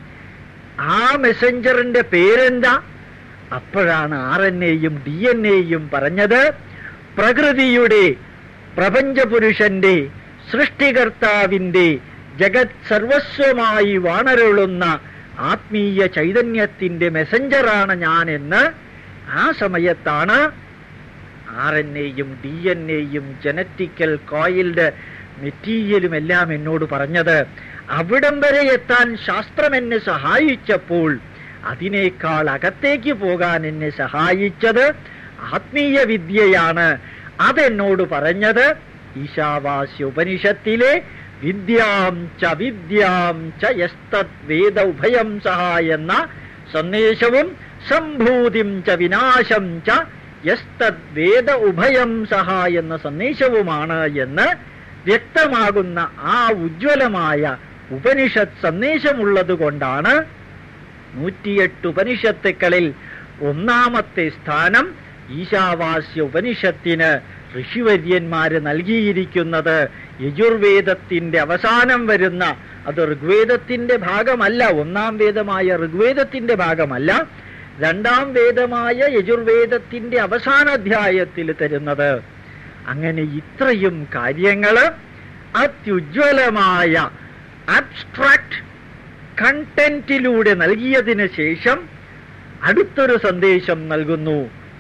ആ മെസ്സഞ്ചറിന്റെ പേരെന്താ അപ്പോഴാണ് R N എയും D N എയും പറഞ്ഞത് പ്രകൃതിയുടെ പ്രപഞ്ചപുരുഷന്റെ സൃഷ്ടികർത്താവിന്റെ ജഗത് സർവസ്വമായി വാണരുളുന്ന ആത്മീയ ചൈതന്യത്തിന്റെ മെസ്സഞ്ചറാണ് ഞാൻ എന്ന് ആ സമയത്താണ് ആർ എൻ എയും ഡി എൻ എയും ജനറ്റിക്കൽ കോയിൽഡ് മെറ്റീരിയലും എല്ലാം എന്നോട് പറഞ്ഞത് അവിടം വരെ എത്താൻ ശാസ്ത്രം എന്നെ സഹായിച്ചപ്പോൾ അതിനേക്കാൾ അകത്തേക്ക് പോകാൻ എന്നെ സഹായിച്ചത് ആത്മീയ വിദ്യയാണ് അതെന്നോട് പറഞ്ഞത് ഈശാവാസ്യ ഉപനിഷത്തിലെ വിദ്യാം ച വിദ്യാം ച യസ്തത് വേദ ഉഭയം സഹ എന്ന സന്ദേശവും സംഭൂതിം ച വിനാശം ച യസ്തത് വേദ ഉഭയം സഹ എന്ന സന്ദേശവുമാണ് എന്ന് വ്യക്തമാകുന്ന ആ ഉജ്ജ്വലമായ ഉപനിഷത്ത് സന്ദേശമുള്ളത് കൊണ്ടാണ് നൂറ്റിയെട്ട് ഉപനിഷത്തുക്കളിൽ ഒന്നാമത്തെ സ്ഥാനം ഈശാവാസ്യ ഉപനിഷത്തിന് ഋഷിവര്യന്മാര് നൽകിയിരിക്കുന്നത് യജുർവേദത്തിന്റെ അവസാനം വരുന്ന അത് ഋഗ്വേദത്തിന്റെ ഭാഗമല്ല ഒന്നാം വേദമായ ഋഗ്വേദത്തിന്റെ ഭാഗമല്ല രണ്ടാം വേദമായ യജുർവേദത്തിന്റെ അവസാന അധ്യായത്തിൽ തരുന്നത് അങ്ങനെ ഇത്രയും കാര്യങ്ങള് അത്യുജ്വലമായ അബ്സ്ട്രാക്ട് കണ്ടന്റിലൂടെ നൽകിയതിന് ശേഷം അടുത്തൊരു സന്ദേശം നൽകുന്നു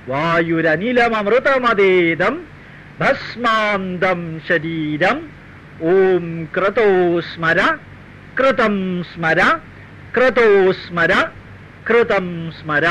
വായുരനിലമൃതമതേദം ഭസ്മാന്തം ശരീരം ഓം ക്രതോ സ്മര കൃതം സ്മര ക്രതോ സ്മര കൃതം സ്മര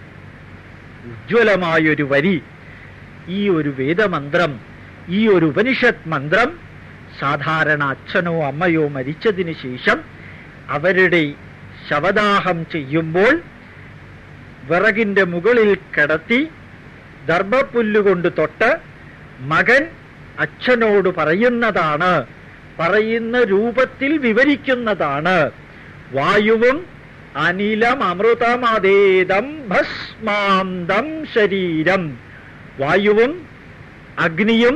ഉജ്ജ്വലമായൊരു വരി ഈ ഒരു വേദമന്ത്രം ഈ ഒരു ഉപനിഷത്ത് മന്ത്രം സാധാരണ അച്ഛനോ അമ്മയോ മരിച്ചതിന് ശേഷം അവരുടെ ശവദാഹം ചെയ്യുമ്പോൾ വിറകിന്റെ മുകളിൽ കിടത്തി ദർഭപ്പുല്ലുകൊണ്ട് തൊട്ട് മകൻ അച്ഛനോട് പറയുന്നതാണ് പറയുന്ന രൂപത്തിൽ വിവരിക്കുന്നതാണ് വായുവും അനിലം അമൃതമതേദം ഭസ്മാന്തം ശരീരം വായുവും അഗ്നിയും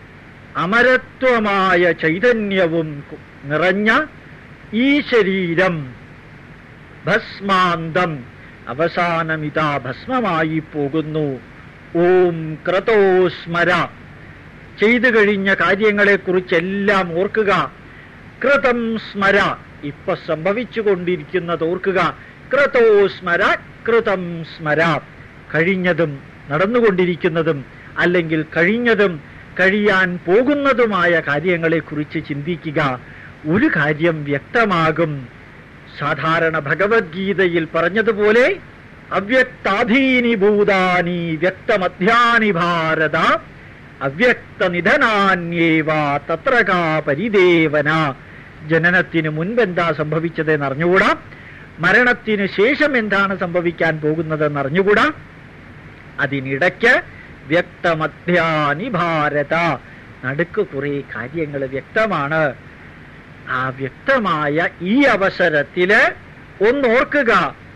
അമരത്വമായ ചൈതന്യവും കു- നിറഞ്ഞ ഈ ശരീരം ഭസ്മാന്തം അവസാനം ഇതാ ഭസ്മമായി പോകുന്നു ഓം ക്രതോസ്മര ചെയ്തു കഴിഞ്ഞ കാര്യങ്ങളെക്കുറിച്ചെല്ലാം ഓർക്കുക കൃതം സ്മര ഇപ്പൊ സംഭവിച്ചുകൊണ്ടിരിക്കുന്നത് ഓർക്കുക ക്രതോ സ്മര കൃതം സ്മര കഴിഞ്ഞതും നടന്നുകൊണ്ടിരിക്കുന്നതും അല്ലെങ്കിൽ കഴിഞ്ഞതും കഴിയാൻ പോകുന്നതുമായ കാര്യങ്ങളെക്കുറിച്ച് ചിന്തിക്കുക ഒരു കാര്യം വ്യക്തമാകും സാധാരണ ഭഗവത്ഗീതയിൽ പറഞ്ഞതുപോലെ അവ്യക്താധീനി ഭൂതാനി വ്യക്തമധ്യാനി ഭാരത അവ്യക്ത നിധനാന്യേവ തത്ര കാ പരിദേവന ജനനത്തിന് മുൻപ് എന്താ സംഭവിച്ചതെന്ന് അറിഞ്ഞുകൂടാ മരണത്തിന് ശേഷം എന്താണ് സംഭവിക്കാൻ പോകുന്നതെന്ന് അറിഞ്ഞുകൂടാ അതിനിടയ്ക്ക് വ്യക്തമധ്യാനി ഭാരത നടുക്ക് കുറെ കാര്യങ്ങൾ വ്യക്തമാണ് ആ വ്യക്തമായ ഈ അവസരത്തില് ഒന്നോർക്കുക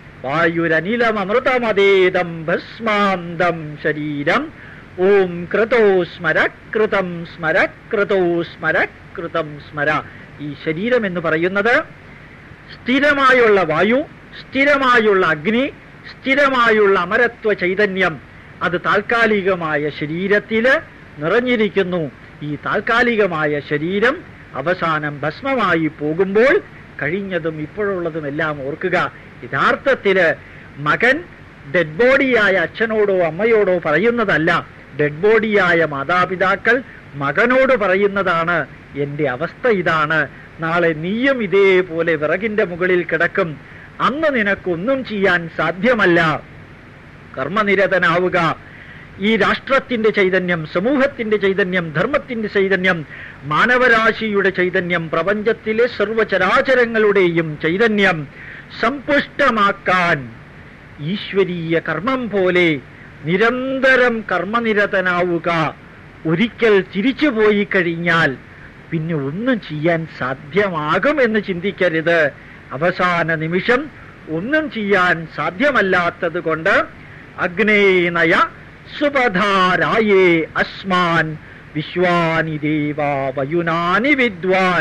വായുരനിലമൃതമതേദം ഭസ്മാന്തം ശരീരം ഓം ക്രതോ സ്മര കൃതം സ്മര ക്രതോ സ്മര കൃതം സ്മര ഈ ശരീരം എന്ന് പറയുന്നത് സ്ഥിരമായുള്ള വായു സ്ഥിരമായുള്ള അഗ്നി സ്ഥിരമായുള്ള അമരത്വ ചൈതന്യം അത് താൽക്കാലികമായ ശരീരത്തില് നിറഞ്ഞിരിക്കുന്നു ഈ താൽക്കാലികമായ ശരീരം അവസാനം ഭസ്മമായി പോകുമ്പോൾ കഴിഞ്ഞതും ഇപ്പോഴുള്ളതും എല്ലാം ഓർക്കുക യഥാർത്ഥത്തില് മകൻ ഡെഡ് ബോഡിയായ അച്ഛനോടോ അമ്മയോടോ പറയുന്നതല്ല ഡെഡ് ബോഡിയായ മാതാപിതാക്കൾ മകനോട് പറയുന്നതാണ് എന്റെ അവസ്ഥ ഇതാണ് നാളെ നീയും ഇതേപോലെ വിറകിന്റെ മുകളിൽ കിടക്കും അന്ന് നിനക്കൊന്നും ചെയ്യാൻ സാധ്യമല്ല കർമ്മനിരതനാവുക ഈ രാഷ്ട്രത്തിന്റെ ചൈതന്യം സമൂഹത്തിന്റെ ചൈതന്യം ധർമ്മത്തിന്റെ ചൈതന്യം മാനവരാശിയുടെ ചൈതന്യം പ്രപഞ്ചത്തിലെ സർവചരാചരങ്ങളുടെയും ചൈതന്യം സമ്പുഷ്ടമാക്കാൻ ഈശ്വരീയ കർമ്മം പോലെ നിരന്തരം കർമ്മനിരതനാവുക ഒരിക്കൽ തിരിച്ചുപോയി കഴിഞ്ഞാൽ പിന്നെ ഒന്നും ചെയ്യാൻ സാധ്യമാകും എന്ന് ചിന്തിക്കരുത് അവസാന നിമിഷം ഒന്നും ചെയ്യാൻ സാധ്യമല്ലാത്തത് കൊണ്ട് അഗ്നേനയ സുപധാരായേ അസ്മാൻ വിശ്വാനി ദേവാ വയുനാനി വിദ്വാൻ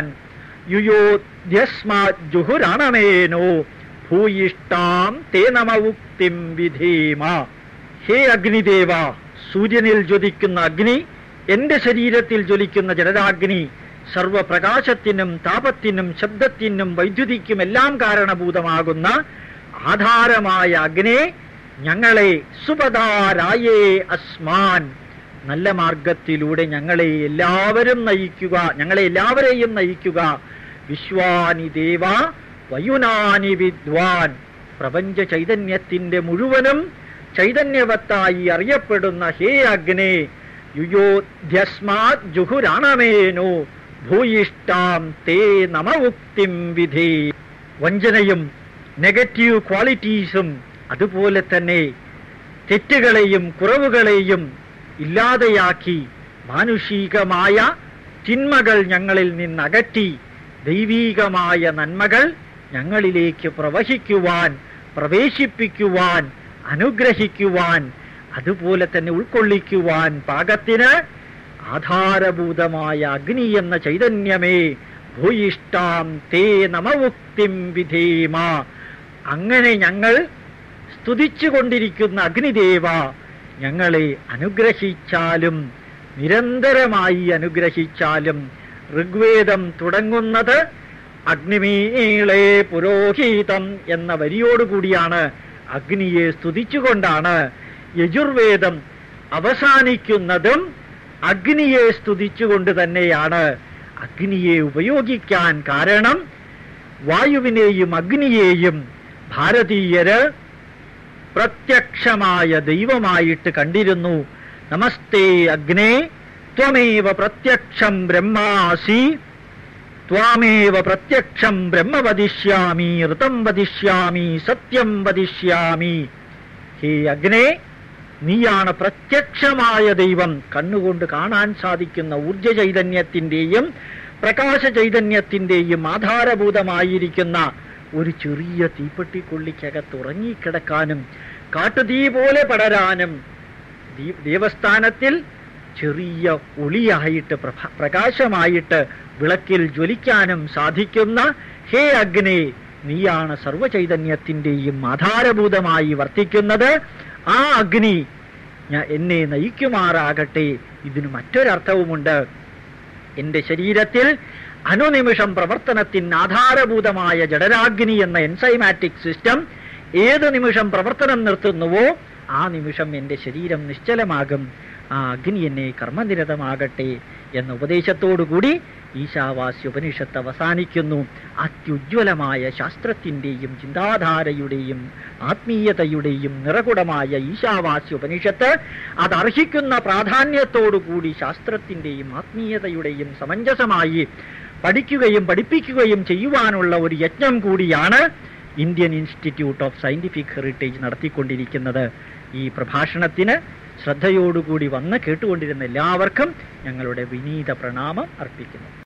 യുയോധ്യസ്മാജുഹുരണമേനോ ഭൂയിഷ്ടാം തേ നമ ഉക്തിം വിധേമ ഹേ അഗ്നിദേവ സൂര്യനിൽ ജ്വലിക്കുന്ന അഗ്നി എന്റെ ശരീരത്തിൽ ജ്വലിക്കുന്ന ജലരാഗ്നി സർവപ്രകാശത്തിനും താപത്തിനും ശബ്ദത്തിനും വൈദ്യുതിക്കും എല്ലാം കാരണഭൂതമാകുന്ന ആധാരമായ അഗ്നെ ഞങ്ങളെ സുപതാരായേ അസ്മാൻ നല്ല മാർഗത്തിലൂടെ ഞങ്ങളെ എല്ലാവരും നയിക്കുക ഞങ്ങളെ എല്ലാവരെയും നയിക്കുക വിശ്വാനി ദേവ വയുനാനി വിദ്വാൻ പ്രപഞ്ച ചൈതന്യത്തിന്റെ മുഴുവനും ചൈതന്യവത്തായി അറിയപ്പെടുന്ന ഹേ അഗ്നേ യുയോധ്യസ്മാത് ജുഹുരാണമേനോ ഭൂയിഷ്ടാം തേ നമ ഉക്തിം വിധി വഞ്ചനയും നെഗറ്റീവ് ക്വാളിറ്റീസും അതുപോലെ തന്നെ തെറ്റുകളെയും കുറവുകളെയും ഇല്ലാതെയാക്കി മാനുഷികമായ തിന്മകൾ ഞങ്ങളിൽ നിന്നകറ്റി ദൈവീകമായ നന്മകൾ ഞങ്ങളിലേക്ക് പ്രവഹിക്കുവാൻ പ്രവേശിപ്പിക്കുവാൻ അനുഗ്രഹിക്കുവാൻ അതുപോലെ തന്നെ ഉൾക്കൊള്ളിക്കുവാൻ പാകത്തിന് ആധാരഭൂതമായ അഗ്നി എന്ന ചൈതന്യമേ ഭൂയിഷ്ടാം തേ നമവുക്തിം വിധേമ അങ്ങനെ ഞങ്ങൾ സ്തുതിച്ചുകൊണ്ടിരിക്കുന്ന അഗ്നിദേവ ഞങ്ങളെ അനുഗ്രഹിച്ചാലും നിരന്തരമായി അനുഗ്രഹിച്ചാലും ഋഗ്വേദം തുടങ്ങുന്നത് അഗ്നിമീളെ പുരോഹിതം എന്ന വരിയോടുകൂടിയാണ് അഗ്നിയെ സ്തുതിച്ചുകൊണ്ടാണ് യജുർവേദം അവസാനിക്കുന്നതും അഗ്നിയെ സ്തുതിച്ചുകൊണ്ട് തന്നെയാണ് അഗ്നിയെ ഉപയോഗിക്കാൻ കാരണം വായുവിനെയും അഗ്നിയെയും ഭാരതീയര് പ്രത്യക്ഷമായ ദൈവമായിട്ട് കണ്ടിരുന്നു നമസ്തേ അഗ്നേ ത്വമേവ പ്രത്യക്ഷം ബ്രഹ്മാസി ത്വാമേവ പ്രത്യക്ഷം ബ്രഹ്മ വദിഷ്യാമി ഋതം വദിഷ്യാമി സത്യം വദിഷ്യാമി ഹേ അഗ്നേ നീയാണ് പ്രത്യക്ഷമായ ദൈവം കണ്ണുകൊണ്ട് കാണാൻ സാധിക്കുന്ന ഊർജ ചൈതന്യത്തിന്റെയും പ്രകാശ ചൈതന്യത്തിന്റെയും ആധാരഭൂതമായിരിക്കുന്ന ഒരു ചെറിയ തീപ്പെട്ടിക്കൊള്ളിക്കകത്ത് ഉറങ്ങിക്കിടക്കാനും കാട്ടുതീ പോലെ പടരാനും ദീ- ദേവസ്ഥാനത്തിൽ ചെറിയ ഒളിയായിട്ട് പ്രഭ- പ്രകാശമായിട്ട് വിളക്കിൽ ജ്വലിക്കാനും സാധിക്കുന്ന ഹേ അഗ്നേ നീയാണ് സർവചൈതന്യത്തിന്റെയും ആധാരഭൂതമായി വർത്തിക്കുന്നത് ആ അഗ്നി ഞാൻ എന്നെ നയിക്കുമാറാകട്ടെ ഇതിന് മറ്റൊരർത്ഥവുമുണ്ട് എന്റെ ശരീരത്തിൽ അനുനിമിഷം പ്രവർത്തനത്തിന് ആധാരഭൂതമായ ജഡരാഗ്നി എന്ന എൻസൈമാറ്റിക് സിസ്റ്റം ഏത് നിമിഷം പ്രവർത്തനം നിർത്തുന്നുവോ ആ നിമിഷം എന്റെ ശരീരം നിശ്ചലമാകും ആ അഗ്നി എന്നെ കർമ്മനിരതമാകട്ടെ എന്ന ഉപദേശത്തോടുകൂടി ഈശാവാസ്യ ഉപനിഷത്ത് അവസാനിക്കുന്നു അത്യുജ്വലമായ ശാസ്ത്രത്തിന്റെയും ചിന്താധാരയുടെയും ആത്മീയതയുടെയും നിറകുടമായ ഈശാവാസ്യ ഉപനിഷത്ത് അത് അർഹിക്കുന്ന പ്രാധാന്യത്തോടുകൂടി ശാസ്ത്രത്തിന്റെയും ആത്മീയതയുടെയും സമഞ്ജസമായി പഠിക്കുകയും പഠിപ്പിക്കുകയും ചെയ്യുവാനുള്ള ഒരു യജ്ഞം കൂടിയാണ് Indian institute of scientific heritage നടത്തിക്കൊണ്ടിരിക്കുന്നത് ഈ പ്രഭാഷണത്തിന് ശ്രദ്ധയോടുകൂടി വന്ന് കേട്ടുകൊണ്ടിരുന്ന എല്ലാവർക്കും ഞങ്ങളുടെ വിനീത പ്രണാമം അർപ്പിക്കുന്നു